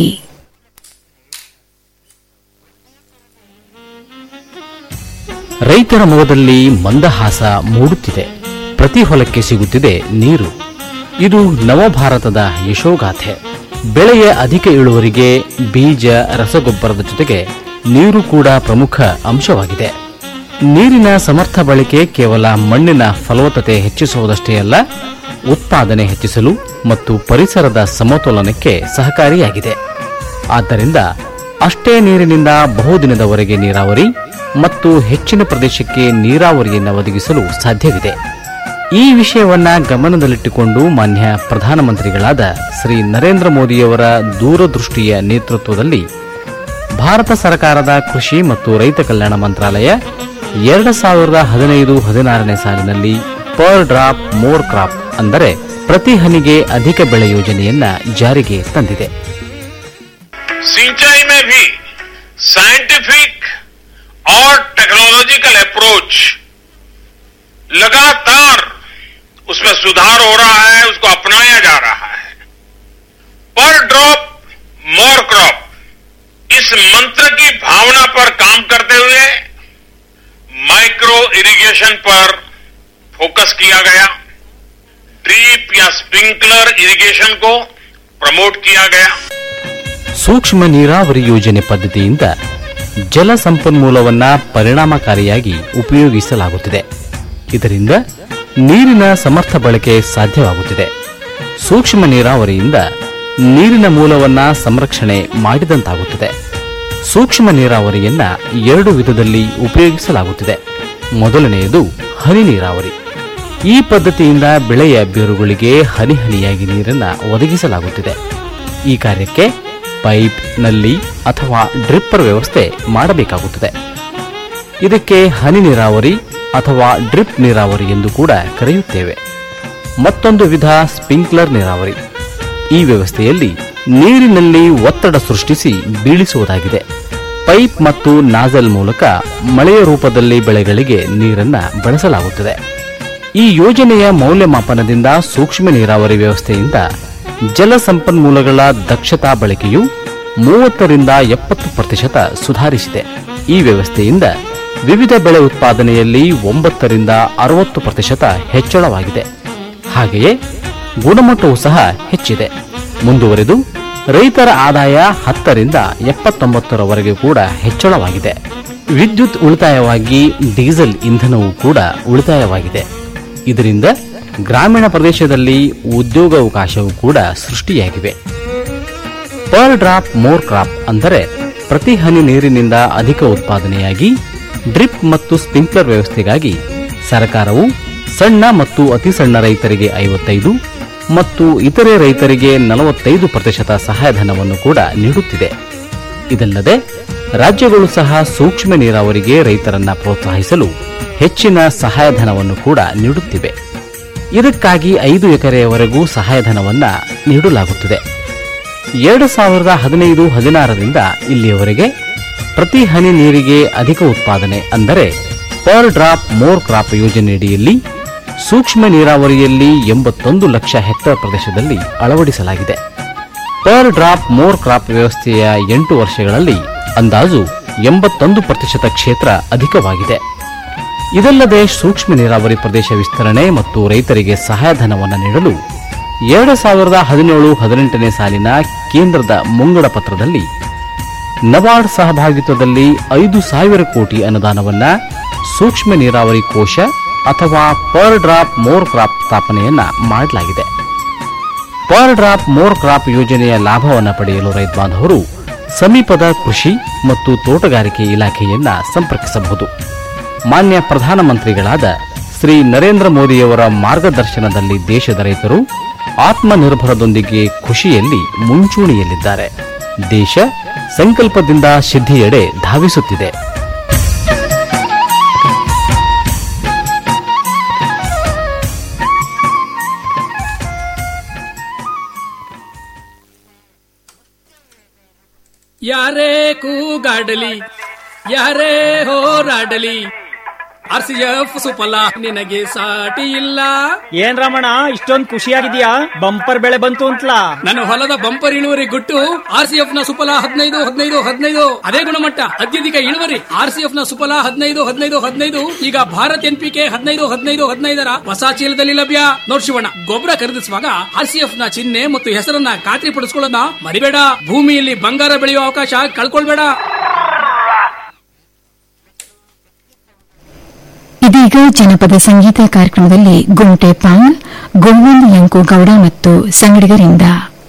ರೈತರ ಮೊಗದಲ್ಲಿ ಮಂದಹಾಸ ಮೂಡುತ್ತಿದೆ ಪ್ರತಿ ಹೊಲಕ್ಕೆ ಸಿಗುತ್ತಿದೆ ನೀರು ಇದು ನವಭಾರತದ ಯಶೋಗಾಥೆ ಬೆಳೆಯ ಅಧಿಕ ಇಳುವರಿಗೆ ಬೀಜ ರಸಗೊಬ್ಬರದ ಜೊತೆಗೆ ನೀರು ಕೂಡ ಪ್ರಮುಖ ಅಂಶವಾಗಿದೆ ನೀರಿನ ಸಮರ್ಥ ಬಳಕೆ ಕೇವಲ ಮಣ್ಣಿನ ಫಲವತ್ತತೆ ಹೆಚ್ಚಿಸುವುದಷ್ಟೇ ಅಲ್ಲ ಉತ್ಪಾದನೆ ಹೆಚ್ಚಿಸಲು ಮತ್ತು ಪರಿಸರದ ಸಮತೋಲನಕ್ಕೆ ಸಹಕಾರಿಯಾಗಿದೆ ಆದ್ದರಿಂದ ಅಷ್ಟೇ ನೀರಿನಿಂದ ಬಹುದಿನದವರೆಗೆ ನೀರಾವರಿ ಮತ್ತು ಹೆಚ್ಚಿನ ಪ್ರದೇಶಕ್ಕೆ ನೀರಾವರಿಯನ್ನು ಒದಗಿಸಲು ಸಾಧ್ಯವಿದೆ ಈ ವಿಷಯವನ್ನ ಗಮನದಲ್ಲಿಟ್ಟುಕೊಂಡು ಮಾನ್ಯ ಪ್ರಧಾನಮಂತ್ರಿಗಳಾದ ಶ್ರೀ ನರೇಂದ್ರ ಮೋದಿಯವರ ದೂರದೃಷ್ಟಿಯ ನೇತೃತ್ವದಲ್ಲಿ ಭಾರತ ಸರ್ಕಾರದ ಕೃಷಿ ಮತ್ತು ರೈತ ಕಲ್ಯಾಣ ಮಂತ್ರಾಲಯ ಎರಡು ಸಾವಿರದ ಹದಿನೈದು ಹದಿನಾರನೇ ಸಾಲಿನಲ್ಲಿ ಪರ್ ಡ್ರಾಪ್ ಮೋರ್ ಕ್ರಾಪ್ ಅಂದರೆ ಪ್ರತಿ ಹನಿಗೆ ಅಧಿಕ ಬೆಳೆ ಯೋಜನೆಯನ್ನ ಜಾರಿಗೆ ತಂದಿದೆ सिंचाई में भी साइंटिफिक और टेक्नोलॉजिकल अप्रोच लगातार उसमें सुधार हो रहा है उसको अपनाया जा रहा है पर ड्रॉप मोर क्रॉप इस मंत्र की भावना पर काम करते हुए माइक्रो इरिगेशन पर फोकस किया गया ड्रीप या स्प्रिंकलर इरिगेशन को प्रमोट किया गया ಸೂಕ್ಷ್ಮ ನೀರಾವರಿ ಯೋಜನೆ ಪದ್ಧತಿಯಿಂದ ಜಲ ಸಂಪನ್ಮೂಲವನ್ನ ಪರಿಣಾಮಕಾರಿಯಾಗಿ ಉಪಯೋಗಿಸಲಾಗುತ್ತಿದೆ ಇದರಿಂದ ನೀರಿನ ಸಮರ್ಥ ಬಳಕೆ ಸಾಧ್ಯವಾಗುತ್ತಿದೆ ಸೂಕ್ಷ್ಮ ನೀರಾವರಿಯಿಂದ ನೀರಿನ ಮೂಲವನ್ನ ಸಂರಕ್ಷಣೆ ಮಾಡಿದಂತಾಗುತ್ತದೆ ಸೂಕ್ಷ್ಮ ನೀರಾವರಿಯನ್ನ ಎರಡು ವಿಧದಲ್ಲಿ ಉಪಯೋಗಿಸಲಾಗುತ್ತಿದೆ ಮೊದಲನೆಯದು ಹನಿ ನೀರಾವರಿ ಈ ಪದ್ಧತಿಯಿಂದ ಬೆಳೆಯ ಬೇರುಗಳಿಗೆ ಹನಿ ಹನಿಯಾಗಿ ನೀರನ್ನು ಒದಗಿಸಲಾಗುತ್ತಿದೆ ಈ ಕಾರ್ಯಕ್ಕೆ ಪೈಪ್ ನಲ್ಲಿ ಅಥವಾ ಡ್ರಿಪ್ಪರ್ ವ್ಯವಸ್ಥೆ ಮಾಡಬೇಕಾಗುತ್ತದೆ ಇದಕ್ಕೆ ಹನಿ ನೀರಾವರಿ ಅಥವಾ ಡ್ರಿಪ್ ನೀರಾವರಿ ಎಂದು ಕೂಡ ಕರೆಯುತ್ತೇವೆ ಮತ್ತೊಂದು ವಿಧ ಸ್ಪ್ರಿಂಕ್ಲರ್ ನೀರಾವರಿ ಈ ವ್ಯವಸ್ಥೆಯಲ್ಲಿ ನೀರಿನಲ್ಲಿ ಒತ್ತಡ ಸೃಷ್ಟಿಸಿ ಬೀಳಿಸುವುದಾಗಿದೆ ಪೈಪ್ ಮತ್ತು ನಾಜಲ್ ಮೂಲಕ ಮಳೆಯ ರೂಪದಲ್ಲಿ ಬೆಳೆಗಳಿಗೆ ನೀರನ್ನು ಬಳಸಲಾಗುತ್ತದೆ ಈ ಯೋಜನೆಯ ಮೌಲ್ಯಮಾಪನದಿಂದ ಸೂಕ್ಷ್ಮ ನೀರಾವರಿ ವ್ಯವಸ್ಥೆಯಿಂದ ಜಲ ಸಂಪನ್ಮೂಲಗಳ ದಕ್ಷತಾ ಬಳಕೆಯು ಮೂವತ್ತರಿಂದ ಎಪ್ಪತ್ತು ಪ್ರತಿಶತ ಸುಧಾರಿಸಿದೆ ಈ ವ್ಯವಸ್ಥೆಯಿಂದ ವಿವಿಧ ಬೆಳೆ ಉತ್ಪಾದನೆಯಲ್ಲಿ ಒಂಬತ್ತರಿಂದ ಅರವತ್ತು ಪ್ರತಿಶತ ಹೆಚ್ಚಳವಾಗಿದೆ ಹಾಗೆಯೇ ಗುಣಮಟ್ಟವೂ ಸಹ ಹೆಚ್ಚಿದೆ ಮುಂದುವರೆದು ರೈತರ ಆದಾಯ ಹತ್ತರಿಂದ ಎಪ್ಪತ್ತೊಂಬತ್ತರವರೆಗೆ ಕೂಡ ಹೆಚ್ಚಳವಾಗಿದೆ ವಿದ್ಯುತ್ ಉಳಿತಾಯವಾಗಿ ಡೀಸೆಲ್ ಇಂಧನವೂ ಕೂಡ ಉಳಿತಾಯವಾಗಿದೆ ಇದರಿಂದ ಗ್ರಾಮೀಣ ಪ್ರದೇಶದಲ್ಲಿ ಉದ್ಯೋಗಾವಕಾಶವೂ ಕೂಡ ಸೃಷ್ಟಿಯಾಗಿವೆ ಪರ್ ಡ್ರಾಪ್ ಮೋರ್ ಕ್ರಾಪ್ ಅಂದರೆ ಪ್ರತಿ ಹನಿ ನೀರಿನಿಂದ ಅಧಿಕ ಉತ್ಪಾದನೆಯಾಗಿ ಡ್ರಿಪ್ ಮತ್ತು ಸ್ಪ್ರಿಂಕ್ಲರ್ ವ್ಯವಸ್ಥೆಗಾಗಿ ಸರ್ಕಾರವು ಸಣ್ಣ ಮತ್ತು ಅತಿ ಸಣ್ಣ ರೈತರಿಗೆ ಐವತ್ತೈದು ಮತ್ತು ಇತರೆ ರೈತರಿಗೆ ನಲವತ್ತೈದು ಪ್ರತಿಶತ ಸಹಾಯಧನವನ್ನು ಕೂಡ ನೀಡುತ್ತಿದೆ ಇದಲ್ಲದೆ ರಾಜ್ಯಗಳು ಸಹ ಸೂಕ್ಷ್ಮ ನೀರಾವರಿಗೆ ರೈತರನ್ನ ಪ್ರೋತ್ಸಾಹಿಸಲು ಹೆಚ್ಚಿನ ಸಹಾಯಧನವನ್ನು ಕೂಡ ನೀಡುತ್ತಿವೆ ಇದಕ್ಕಾಗಿ ಐದು ಎಕರೆಯವರೆಗೂ ಸಹಾಯಧನವನ್ನ ನೀಡಲಾಗುತ್ತದೆ ಎರಡು ಸಾವಿರದ ಹದಿನೈದು ಹದಿನಾರರಿಂದ ಇಲ್ಲಿಯವರೆಗೆ ಪ್ರತಿ ಹನಿ ನೀರಿಗೆ ಅಧಿಕ ಉತ್ಪಾದನೆ ಅಂದರೆ ಪರ್ ಡ್ರಾಪ್ ಮೋರ್ ಕ್ರಾಪ್ ಯೋಜನೆಯಡಿಯಲ್ಲಿ ಸೂಕ್ಷ್ಮ ನೀರಾವರಿಯಲ್ಲಿ ಎಂಬತ್ತೊಂದು ಲಕ್ಷ ಹೆಕ್ಟೇರ್ ಪ್ರದೇಶದಲ್ಲಿ ಅಳವಡಿಸಲಾಗಿದೆ ಪರ್ ಡ್ರಾಪ್ ಮೋರ್ ಕ್ರಾಪ್ ವ್ಯವಸ್ಥೆಯ ಎಂಟು ವರ್ಷಗಳಲ್ಲಿ ಅಂದಾಜು ಎಂಬತ್ತೊಂದು ಪ್ರತಿಶತ ಕ್ಷೇತ್ರ ಅಧಿಕವಾಗಿದೆ ಇದಲ್ಲದೆ ಸೂಕ್ಷ್ಮ ನೀರಾವರಿ ಪ್ರದೇಶ ವಿಸ್ತರಣೆ ಮತ್ತು ರೈತರಿಗೆ ಸಹಾಯಧನವನ್ನು ನೀಡಲು ಎರಡು ಸಾವಿರದ ಹದಿನೇಳು ಹದಿನೆಂಟನೇ ಸಾಲಿನ ಕೇಂದ್ರದ ಮುಂಗಡ ಪತ್ರದಲ್ಲಿ ನಬಾರ್ಡ್ ಸಹಭಾಗಿತ್ವದಲ್ಲಿ ಐದು ಸಾವಿರ ಕೋಟಿ ಅನುದಾನವನ್ನ ಸೂಕ್ಷ್ಮ ನೀರಾವರಿ ಕೋಶ ಅಥವಾ ಪರ್ ಡ್ರಾಪ್ ಮೋರ್ ಕ್ರಾಪ್ ಸ್ಥಾಪನೆಯನ್ನ ಮಾಡಲಾಗಿದೆ ಪರ್ ಡ್ರಾಪ್ ಮೋರ್ ಕ್ರಾಪ್ ಯೋಜನೆಯ ಲಾಭವನ್ನು ಪಡೆಯಲು ರೈತ ಬಾಂಧವರು ಸಮೀಪದ ಕೃಷಿ ಮತ್ತು ತೋಟಗಾರಿಕೆ ಇಲಾಖೆಯನ್ನ ಸಂಪರ್ಕಿಸಬಹುದು ಮಾನ್ಯ ಪ್ರಧಾನಮಂತ್ರಿಗಳಾದ ಶ್ರೀ ನರೇಂದ್ರ ಮೋದಿಯವರ ಮಾರ್ಗದರ್ಶನದಲ್ಲಿ ದೇಶದ ರೈತರು ಆತ್ಮನಿರ್ಭರದೊಂದಿಗೆ ಖುಷಿಯಲ್ಲಿ ಮುಂಚೂಣಿಯಲ್ಲಿದ್ದಾರೆ ದೇಶ ಸಂಕಲ್ಪದಿಂದ ಸಿದ್ಧಿಯೆಡೆ ಧಾವಿಸುತ್ತಿದೆ ಯಾರೇ ಕೂಗಾಡಲಿ ಯಾರೇ ಹೋರಾಡಲಿ ಆರ್ ಸಿ ಎಫ್ ಸುಫಲ ನಿನಗೆ ಸಾಟಿ ಇಲ್ಲ ಏನ್ ರಮಣ ಇಷ್ಟೊಂದ್ ಖುಷಿಯಾಗಿದ್ಯಾ ಬಂಪರ್ ಬೆಳೆ ಬಂತು ಅಂತಲಾ ನನ್ನ ಹೊಲದ ಬಂಪರ್ ಇಳುವರಿ ಗುಟ್ಟು ಆರ್ ಸಿ ಎಫ್ ನ ಸುಫಲ ಹದಿನೈದು ಹದಿನೈದು ಹದಿನೈದು ಅದೇ ಗುಣಮಟ್ಟ ಅತ್ಯಧಿಕ ಇಳುವರಿ ಆರ್ ಸಿ ಎಫ್ ನ ಸುಫಲ ಹದಿನೈದು ಹದಿನೈದು ಹದಿನೈದು ಈಗ ಭಾರತ್ ಎನ್ ಪಿ ಕೆ ಹದಿನೈದು ಹದಿನೈದು ಹದಿನೈದರ ಹೊಸ ಚೀಲದಲ್ಲಿ ಲಭ್ಯ ನೋಡ್ ಶಿವಣ್ಣ ಗೊಬ್ಬರ ಖರೀದಿಸುವಾಗ ಆರ್ ಸಿ ಎಫ್ ನ ಚಿಹ್ನೆ ಮತ್ತು ಹೆಸರನ್ನ ಖಾತ್ರಿ ಪಡಿಸ್ಕೊಳ್ಳೋದನ್ನ ಮರಿಬೇಡ ಭೂಮಿಯಲ್ಲಿ ಬಂಗಾರ ಬೆಳೆಯುವ ಅವಕಾಶ ಕಳ್ಕೊಳ್ಬೇಡ ಇದೀಗ ಜನಪದ ಸಂಗೀತ ಕಾರ್ಯಕ್ರಮದಲ್ಲಿ ಗುಂಟೆ ಪಾಂಗ್ ಗೋವಿಂದ್ ಯಂಕು ಗೌಡ ಮತ್ತು ಸಂಗಡಿಗರಿಂದ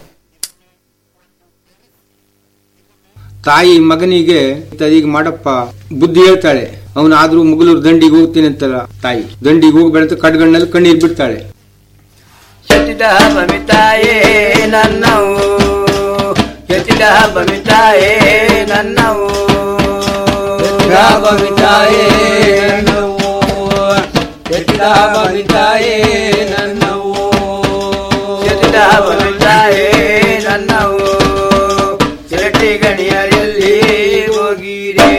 ತಾಯಿ ಮಗನಿಗೆ ಈಗ ಮಾಡಪ್ಪ ಬುದ್ಧಿ ಹೇಳ್ತಾಳೆ ಅವನಾದ್ರೂ ಮುಗಲೂರು ದಂಡಿಗೆ ಹೋಗ್ತೀನಿ ಅಂತಲ್ಲ ತಾಯಿ ದಂಡಿಗೆ ಹೋಗಿ ಬೆಳೆದು ಕಡ್ಗಣ್ಣಲ್ಲಿ ಕಣ್ಣೀರ್ ಬಿಡ್ತಾಳೆ ಎತ್ತಿದ ಬಮಿತಾಯೇ ನನ್ನವು ಎತ್ತಿದ ಬಮಿತಾಯೇ ನನ್ನವು ಎತ್ತಿದ ಬಮಿತಾಯೇ ನನ್ನವು ಎತ್ತಿದ ಬಮಿತಾಯೇ ನನ್ನವು ಎತ್ತಿದ ಬಮಿತಾಯೇ ನನ್ನವು ಚಿರಟಿ ಗಣಿಯರಲ್ಲಿ ಹೋಗಿರೇ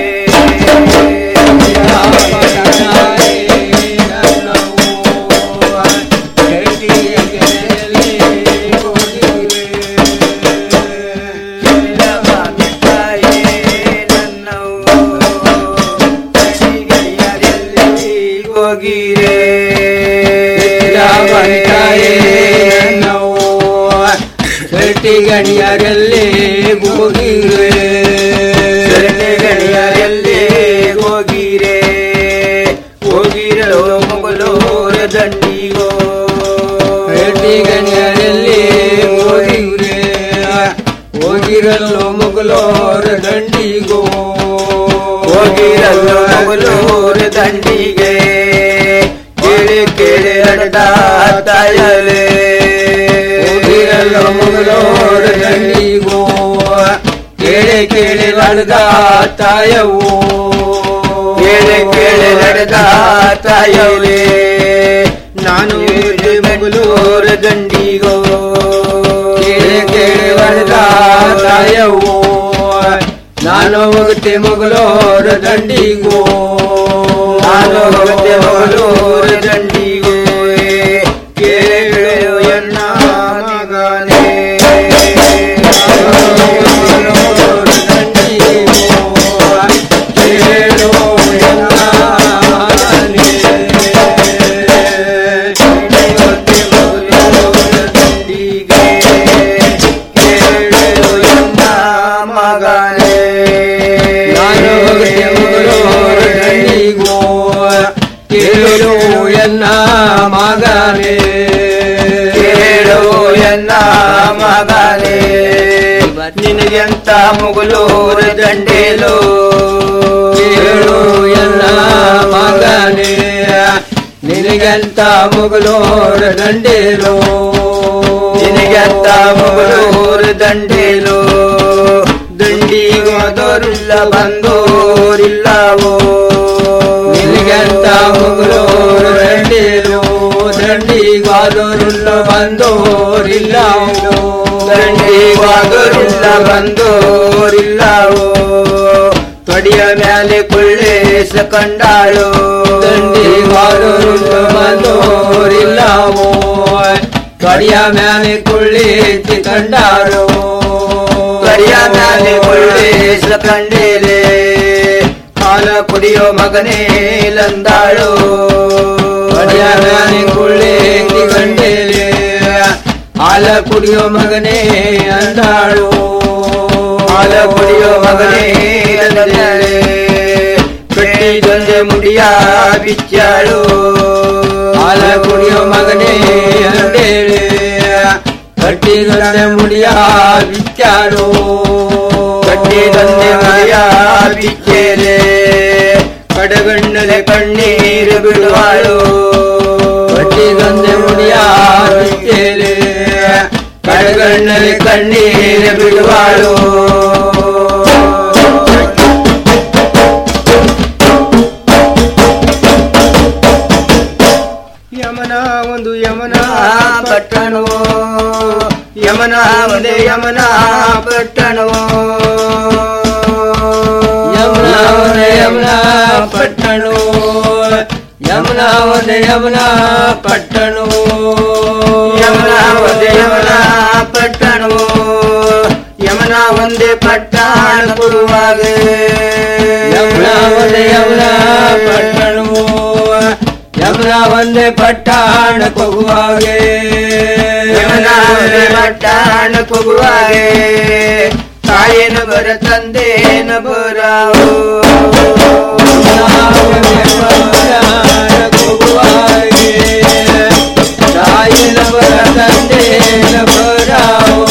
ಹೋಗಿರೇ ಗಣಿಯರಲ್ಲಿ ಹೋಗಿರೇ ಗಣಿಯರಲ್ಲಿ ಹೋಗಿರೇ ಹೋಗಿರಲು ಮೊಗಲೂರ ದಂಡಿಗೋ ಗಣಿಯರಲ್ಲಿ ಹೋಗಿರೇ ಹೋಗಿರಲು ಮೊಗಲೂರ ದಂಡಿಗೋ ಹೋಗಿರಲು ಮೊಗಲೂರ ದಂಡಿಗೆ ಕೇಳಿ ಕೇಳಿ ಅಡ್ಡ ತಾಯಲೇ ಹೋಗಿರಲು ಮೊಗಲೂರ ದಂಡಿಗೋ ಕೇಳಿ ಕೇಳಿ ನಡೆದ ತಾಯವು ಕೇಳಿ ಕೇಳಿ ನಡೆದ ತಾಯವೇ ನಾನು ಮಗಳೂರ ದಂಡಿಗೋ ಕೇಳಿ ಕೇಳಿ ನಡೆದ ತಾಯವು ನಾನು ಹೋಗುತ್ತೆ ಮಗಳೂರ ದಂಡಿಗೋ ನಾನು ಹೋಗುತ್ತೆ ಮಗಳೂರ ದಂಡಿಗೋ ಕೇಳು ಎನ್ನ ಮಗನೇ ನಾನು ಮಗಳೂರ ದಂಡಿಗೋ ಕೇಳು ಎನ್ನ ಮಗನೇ ಕೇಳು ಎನ್ನ ಮಗನೇ ನಿನಗೆಂತ ಮುಗುಲೂರ ದಂಡೇಲು ಕೇಳು ಎನ್ನ ಮಗನೇ ನಿನಗೆಂತ ಮುಗುಲೂರ ದಂಡೇಲು ನಿನಗೆಂತ ಮುಗುಲೂರ ದಂಡೇಲು ದಂಡಿಗೋದೋರಿಲ್ಲ ಬಂದೋರಿಲ್ಲವೋ ನಿನಗೆಂತ ಮುಗುಲೂರ ದಂಡೇಲು ದಂಡಿಗಾದೋರಿಲ್ಲ ಬಂದೋರಿಲ್ಲವೋ ದಂಡಿಗಾದೋರಿಲ್ಲ ಬಂದೋರಿಲ್ಲವೋ ತೊಡಿಯ ಮ್ಯಾಲೆ ಕೊಳ್ಳೇಸ ಕಂಡಾಳು ದಂಡಿಗಾದೋರಿಲ್ಲ ಬಂದೋರಿಲ್ಲವೋ ತೊಡಿಯ ಮ್ಯಾಲೆ ಕೊಳ್ಳೇಸಿ ಕಂಡಾಳು ತೊಡಿಯ ಮ್ಯಾಲೆ ಕೊಳ್ಳೇಸ ಕಂಡೇಲೆ ಹಾಲ ಕುಡಿಯೋ ಮಗನೇ ಲಂದಾಳು ಕಡಿಯ ಮ್ಯಾಲೆ ಕುಳ್ಳಿ ಗಂಡೇಲೆ ಹಾಲ ಕುಡಿಯೋ ಮಗನೇ ಅಂದಾಳು ಹಾಲ ಕುಡಿಯೋ ಮಗನೇ ಅಂದೇಳೆ ಕಟ್ಟಿದೊಂದೆ ಮುಡಿಯ ಬಿಚ್ಚಾಳು ಹಾಲ ಕುಡಿಯೋ ಮಗನೇ ಅಂದೇಳೆ ಕಟ್ಟಿದೊಂದೆ ಮುಡಿಯ ಬಿಚ್ಚಾಳು ಕಟ್ಟಿದೊಂದೆ ಮುಡಿಯ ಬಿಚ್ಚೇಲೆ ಕಡಗಣ್ಣಲೆ ಕಣ್ಣೀರು ಬಿಡುವಾಳು ಕಟ್ಟಿದೊಂದೆ ಮುಡಿಯ ಬಿಚ್ಚೇಲೆ ಕಡಗಣ್ಣಲೆ ಕಣ್ಣೀರು ಬಿಡುವಾಳು ಯಮನ ಒಂದು ಯಮನ ಪಟ್ಟಣವೋ ಯಮನ ಒಂದೇ ಯಮನ ಪಟ್ಟಣವೋ ಯಮನ ಒಂದೇ ಯಮನ ಪಟ್ಟಣವೋ ಯಮನ ಒಂದೇ ಯಮನ ಪಟ್ಟಣವೋ ಯಮನ ಒಂದೇ ಯಮನ ಪಟ್ಟಣವೋ ಯಮನ ಒಂದೇ ಪಟ್ಟಣ ಕೊಡುವಾಗ ಯಮನ ಒಂದೇ ಯಮನ ಪಟ್ಟಣವೋ ಯಮನ ಒಂದೇ ಪಟ್ಟಣ ಕೊಗುವಾಗೆ ಯಮನ ಒಂದೇ ಪಟ್ಟಣ ಕೊಗುವಾಗೆ ತಾಯೇನ ಬರ ತಂದೇನ ಬರಾವು ತಾಯಿನ ಬರ ತಂದೇನ ಬರಾವು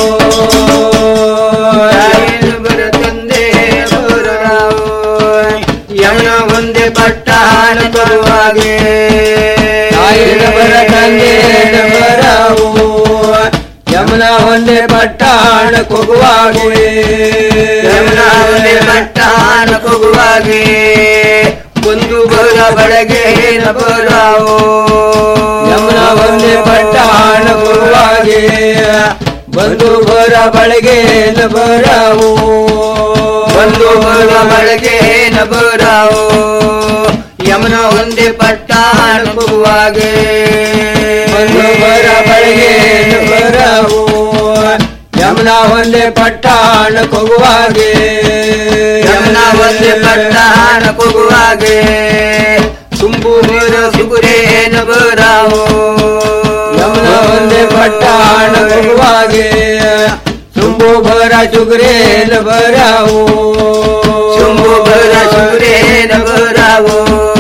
ತಾಯಿನ ಬರ ತಂದೇನ ಬರಾವು ಯಮನ ಒಂದೇ ಪಟ್ಟಣ ಕೊಡುವಾಗೆ ತಾಯಿನ ಬರ ತಂದೇನ ಬರಾವು ಯಮನ ಒಂದೇ ಪಟ್ಟಣ ಕೊಗುವಾಗೆ ಯಮನ ಒಂದೇ ಪಟ್ಟಣ ಕೊಗುವಾಗೆ ಒಂದು ಬರ ಬಳಗೆ ಬರಾವು ಯಮನ ಒಂದೇ ಪಟ್ಟಣ ಕೊಗುವಾಗೆ ಒಂದು ಬರ ಬಳಗೆ ಬರಾವು ಒಂದು ಬರ ಬಳಗೆ ಬರಾವು ಯಮನ ಒಂದೇ ಪಟ್ಟಣ ಕೊಗುವಾಗೆ ಒಂದು ಬರ ಬಳಗೆ ಬರಾವು ಯಮನ ಒಂದೇ ಪಟ್ಟಣ ಕೊಗುವಾಗೆ ಯಮನ ಒಂದೇ ಪಟ್ಟಣ ಕೊಗುವಾಗೆ ತುಂಬು ನೀರ ಸುಗುರೇನ ಬರಾವು ಯಮನ ಒಂದೇ ಪಟ್ಟಣ ಕೊಗುವಾಗೆ ತುಂಬು ಬರ ಸುಗುರೇನ ಬರಾವು ತುಂಬು ಬರ ಸುಗುರೇನ ಬರಾವು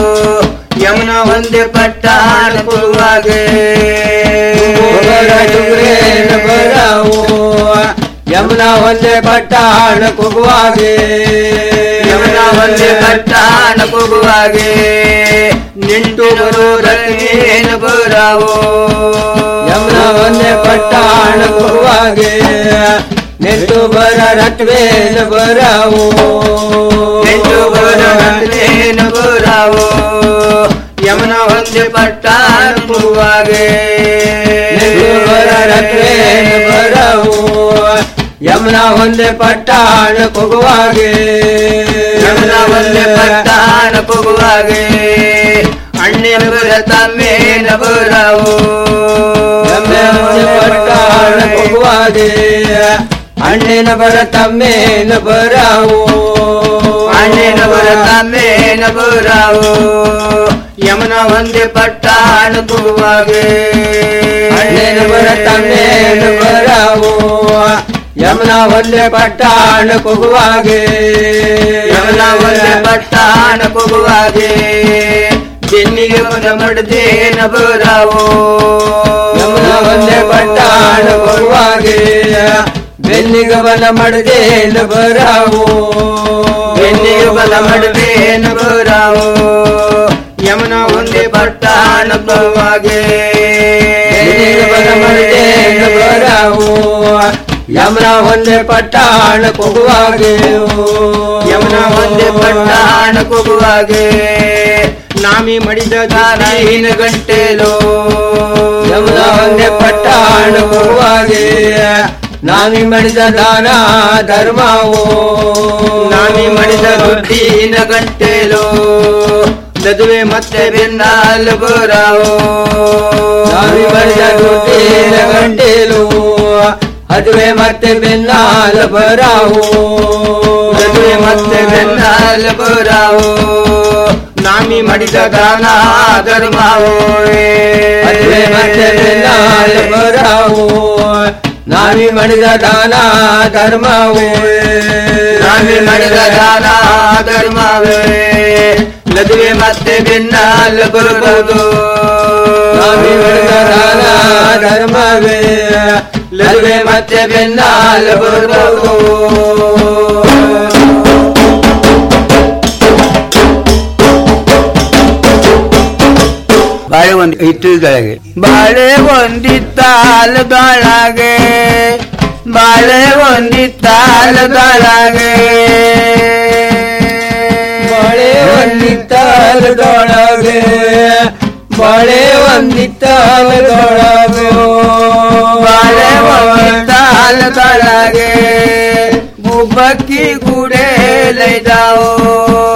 ಯಮನ ಒಂದೇ ಪಟ್ಟಣ ಕೊಗುವಾಗೆ ಬರ ಸುಗುರೇನ ಬರಾವು ಯಮನ ಒಂದೇ ಪಟ್ಟಣ ಕೊಗುವಾಗೆ ಯಮನ ಒಂದೇ ಪಟ್ಟಣ ಕೊಗುವಾಗೆ ನಿಂಟು ಬರೋ ರತ್ನೇನ ಬರಾವು ಯಮನ ಒಂದೇ ಪಟ್ಟಣ ಕೊಗುವಾಗೆ ನೆಟ್ಟು ಬರ ರತ್ವೇನ ಬರಾವು ನೆಟ್ಟು ಬರ ರತ್ವೇನ ಬರಾವು ಯಮನ ಒಂದೇ ಪಟ್ಟಣ ಕೊಗುವಾಗೆ ನೆಟ್ಟು ಬರ ರತ್ವೇನ ಬರಾವು ಯಮನ ಒಂದೇ ಪಟ್ಟಣ ಕೊಗುವಾಗೆ ಯಮನ ಒಂದೇ ಪಟ್ಟಣ ಕೊಗುವಾಗೆ ಅಣ್ಣಿನ ಬರ ತಮ್ಮೇನ ಬರಾವು ಯಮನ ಒಂದೇ ಪಟ್ಟಣ ಕೊಗುವಾಗೆ ಅಣ್ಣಿನ ಬರ ತಮ್ಮೇನ ಬರಾವು ಅಣ್ಣಿನ ಬರ ತಮ್ಮೇನ ಬರಾವು ಯಮನ ಒಂದೇ ಪಟ್ಟಣ ಕೊಗುವಾಗೆ ಅಣ್ಣಿನ ಬರ ತಮ್ಮೇನ ಬರಾವು ಯಮನ ಒಂದೇ ಪಟ್ಟಣ ಕೊಗುವಾಗೆ ಯಮನ ಒಂದೇ ಪಟ್ಟಣ ಕೊಗುವಾಗೆ ಬೆನ್ನಿಗೆ ಮನ ಮಡದೇನ ಬರಾವು ಯಮನ ಒಂದೇ ಪಟ್ಟಣ ಕೊಗುವಾಗೆ ಬೆನ್ನಿಗೆ ಬಲ ಮಡದೇನ ಬರಾವು ಬೆನ್ನಿಗೆ ಬಲ ಮಡದೇನ ಬರಾವು ಯಮನ ಒಂದೇ ಪಟ್ಟಣ ಕೊಗುವಾಗೆ ಬೆನ್ನಿಗೆ ಬಲ ಮಡದೇನ ಬರಾವು ಯಮನ ಒಂದೇ ಪಟ್ಟಣ ಕೊಗುವಾಗೆ ಯಮನ ಒಂದೇ ಪಟ್ಟಣ ಕೊಗುವಾಗೆ ನಾಮಿ ಮಡಿದ ದಾನ ಗಂಟೆಲೋ ಯಮನ ಒಂದೇ ಪಟ್ಟಣ ಕೊಗುವಾಗೆ ನಾಮಿ ಮಡಿದ ದಾನ ಧರ್ಮವೋ ನಾಮಿ ಮಡಿದ ದುಡ್ಡಿನ ಗಂಟೆಲೋ ನದುವೆ ಮತ್ತೆ ಬೆನ್ನಾಲು ಬರಾವೋ ನಾಮಿ ಮಡಿದ ದುಡ್ಡಿನ ಗಂಟೆಲೋ ಅದುವೆ ಮತ್ತೆ ಬೆನ್ನಾಲ ಬರಾವು ಅದುವೆ ಮತ್ತೆ ಬೆನ್ನಾಲ ಬರಾವು ನಾಮಿ ಮಾಡಿದ ದಾನ ಧರ್ಮವೋ ಮದುವೆ ಮತ್ತೆ ಬೆನ್ನಾಲ್ ಬರಾವು ನಾಮಿ ಮಾಡಿದ ದಾನ ಧರ್ಮವೇ ನಾಮಿ ಮಾಡಿದ ದಾನ ಧರ್ಮವೇ ಮದುವೆ ಮತ್ತೆ ಬೆನ್ನಾಲ್ ಬರಬಹುದು ನಾಮಿ ಮಾಡಿದ ದಾನ ಧರ್ಮವೇ ಮದುವೆ ಮತ್ತೆ ಬೆನ್ನಾಲ್ ಬರಬಹುದು ಬಾಳೆ ಒಂದು ಹಿಟ್ಟಿದೊಳಗೆ ಬಾಳೆ ಒಂದಿತ್ತಾಲದೊಳಗೆ ಬಾಳೆ ಒಂದಿತ್ತಾಲದೊಳಗೆ ಬಾಳೆ ಒಂದಿತ್ತಾಲದೊಳಗೆ ಬಾಳೆ ಒಂದಿತ್ತಾಲದೊಳಗೆ ಬಾಳೆ ಒಂದಿತ್ತಾಲದೊಳಗೆ ಗುಬ್ಬಕ್ಕಿ ಗುಡೆ ಲೈದಾವೋ